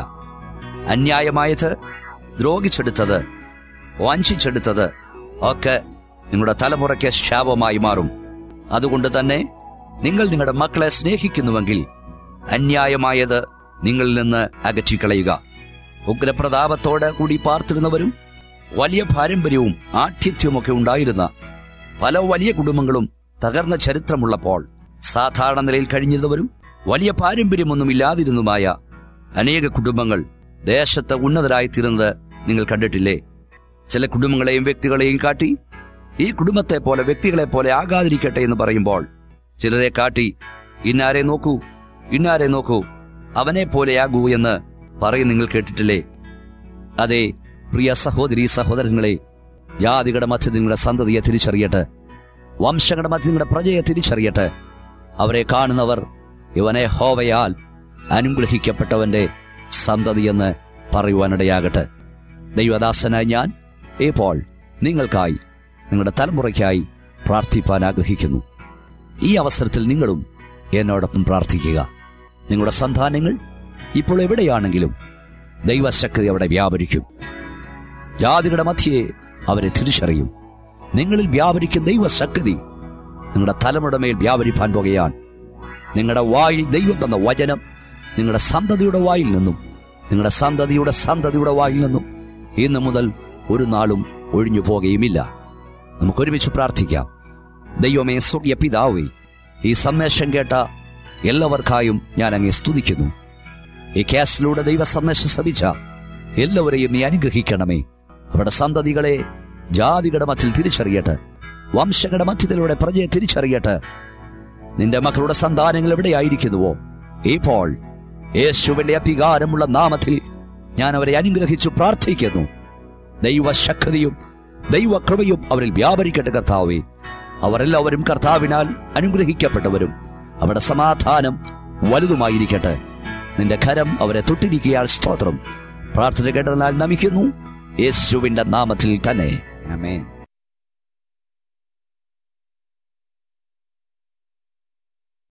അന്യായമായത് ദ്രോഹിച്ചെടുത്തത് വാഞ്ചിച്ചെടുത്തത് ഒക്കെ നിങ്ങളുടെ തലമുറയ്ക്ക് ശാപമായി മാറും അതുകൊണ്ട് തന്നെ നിങ്ങൾ നിങ്ങളുടെ മക്കളെ സ്നേഹിക്കുന്നുവെങ്കിൽ അന്യായമായത് നിങ്ങളിൽ നിന്ന് അകറ്റിക്കളയുക ഉഗ്രപ്രതാപത്തോടെ കൂടി പാർത്തിരുന്നവരും വലിയ പാരമ്പര്യവും ആഠ്യത്വമൊക്കെ ഉണ്ടായിരുന്ന പല വലിയ കുടുംബങ്ങളും തകർന്ന ചരിത്രമുള്ളപ്പോൾ സാധാരണ നിലയിൽ കഴിഞ്ഞിരുന്നവരും വലിയ പാരമ്പര്യമൊന്നും ഇല്ലാതിരുന്നുമായ അനേക കുടുംബങ്ങൾ ദേശത്ത് ഉന്നതരായിത്തീരുന്നത് നിങ്ങൾ കണ്ടിട്ടില്ലേ ചില കുടുംബങ്ങളെയും വ്യക്തികളെയും കാട്ടി ഈ കുടുംബത്തെ പോലെ വ്യക്തികളെ പോലെ ആകാതിരിക്കട്ടെ എന്ന് പറയുമ്പോൾ ചിലരെ കാട്ടി ഇന്നാരെ നോക്കൂ ഇന്നാരെ നോക്കൂ അവനെ പോലെയാകൂ എന്ന് പറയും നിങ്ങൾ കേട്ടിട്ടില്ലേ അതെ പ്രിയ സഹോദരി സഹോദരങ്ങളെ ജാതികളുടെ മധ്യത്തിൽ നിങ്ങളുടെ സന്തതിയെ തിരിച്ചറിയട്ടെ വംശങ്ങളുടെ മധ്യ നിങ്ങളുടെ പ്രജയെ തിരിച്ചറിയട്ടെ അവരെ കാണുന്നവർ ഇവനെ ഹോവയാൽ അനുഗ്രഹിക്കപ്പെട്ടവന്റെ സന്തതിയെന്ന് പറയുവാനിടയാകട്ടെ ദൈവദാസനായ ഞാൻ ഇപ്പോൾ നിങ്ങൾക്കായി നിങ്ങളുടെ തലമുറയ്ക്കായി പ്രാർത്ഥിപ്പാൻ ആഗ്രഹിക്കുന്നു ഈ അവസരത്തിൽ നിങ്ങളും എന്നോടൊപ്പം പ്രാർത്ഥിക്കുക നിങ്ങളുടെ സന്താനങ്ങൾ ഇപ്പോൾ എവിടെയാണെങ്കിലും ദൈവശക്തി അവിടെ വ്യാപരിക്കും ജാതികളുടെ മധ്യയെ അവരെ തിരിച്ചറിയും നിങ്ങളിൽ വ്യാപരിക്കുന്ന ദൈവശക്തി നിങ്ങളുടെ തലമുറ മേൽ വ്യാപരിപ്പാൻ പോകുകയാൻ നിങ്ങളുടെ വായിൽ ദൈവം തന്ന വചനം നിങ്ങളുടെ സന്തതിയുടെ വായിൽ നിന്നും നിങ്ങളുടെ സന്തതിയുടെ സന്തതിയുടെ വായിൽ നിന്നും ഇന്നു മുതൽ ഒരു നാളും ഒഴിഞ്ഞു പോകുകയുമില്ല നമുക്കൊരുമിച്ച് പ്രാർത്ഥിക്കാം ദൈവമേ സ്വർഗീയ പിതാവേ ഈ സന്ദേശം കേട്ട എല്ലാവർക്കായും ഞാൻ അങ്ങേ സ്തുതിക്കുന്നു ഈ കേസിലൂടെ ദൈവ സന്ദേശം ശ്രമിച്ച എല്ലാവരെയും നീ അനുഗ്രഹിക്കണമേ അവരുടെ സന്തതികളെ ജാതികളുടെ മധ്യത്തിൽ തിരിച്ചറിയട്ടെ വംശങ്ങളുടെ മധ്യത്തിലൂടെ പ്രജയെ തിരിച്ചറിയട്ടെ നിന്റെ മക്കളുടെ സന്താനങ്ങൾ എവിടെയായിരിക്കുന്നുവോ ഇപ്പോൾ യേശുവിന്റെ അധികാരമുള്ള നാമത്തിൽ ഞാൻ അവരെ അനുഗ്രഹിച്ചു പ്രാർത്ഥിക്കുന്നു ദൈവശക്തിയും ദൈവകൃപയും അവരിൽ വ്യാപരിക്കട്ടെ കർത്താവേ അവരെല്ലാവരും കർത്താവിനാൽ അനുഗ്രഹിക്കപ്പെട്ടവരും അവരുടെ സമാധാനം വലുതുമായിരിക്കട്ടെ നിന്റെ കരം അവരെ തൊട്ടിരിക്കയാൽ സ്തോത്രം പ്രാർത്ഥന കേട്ടതിനാൽ നമിക്കുന്നു യേശുവിന്റെ നാമത്തിൽ തന്നെ ആമേൻ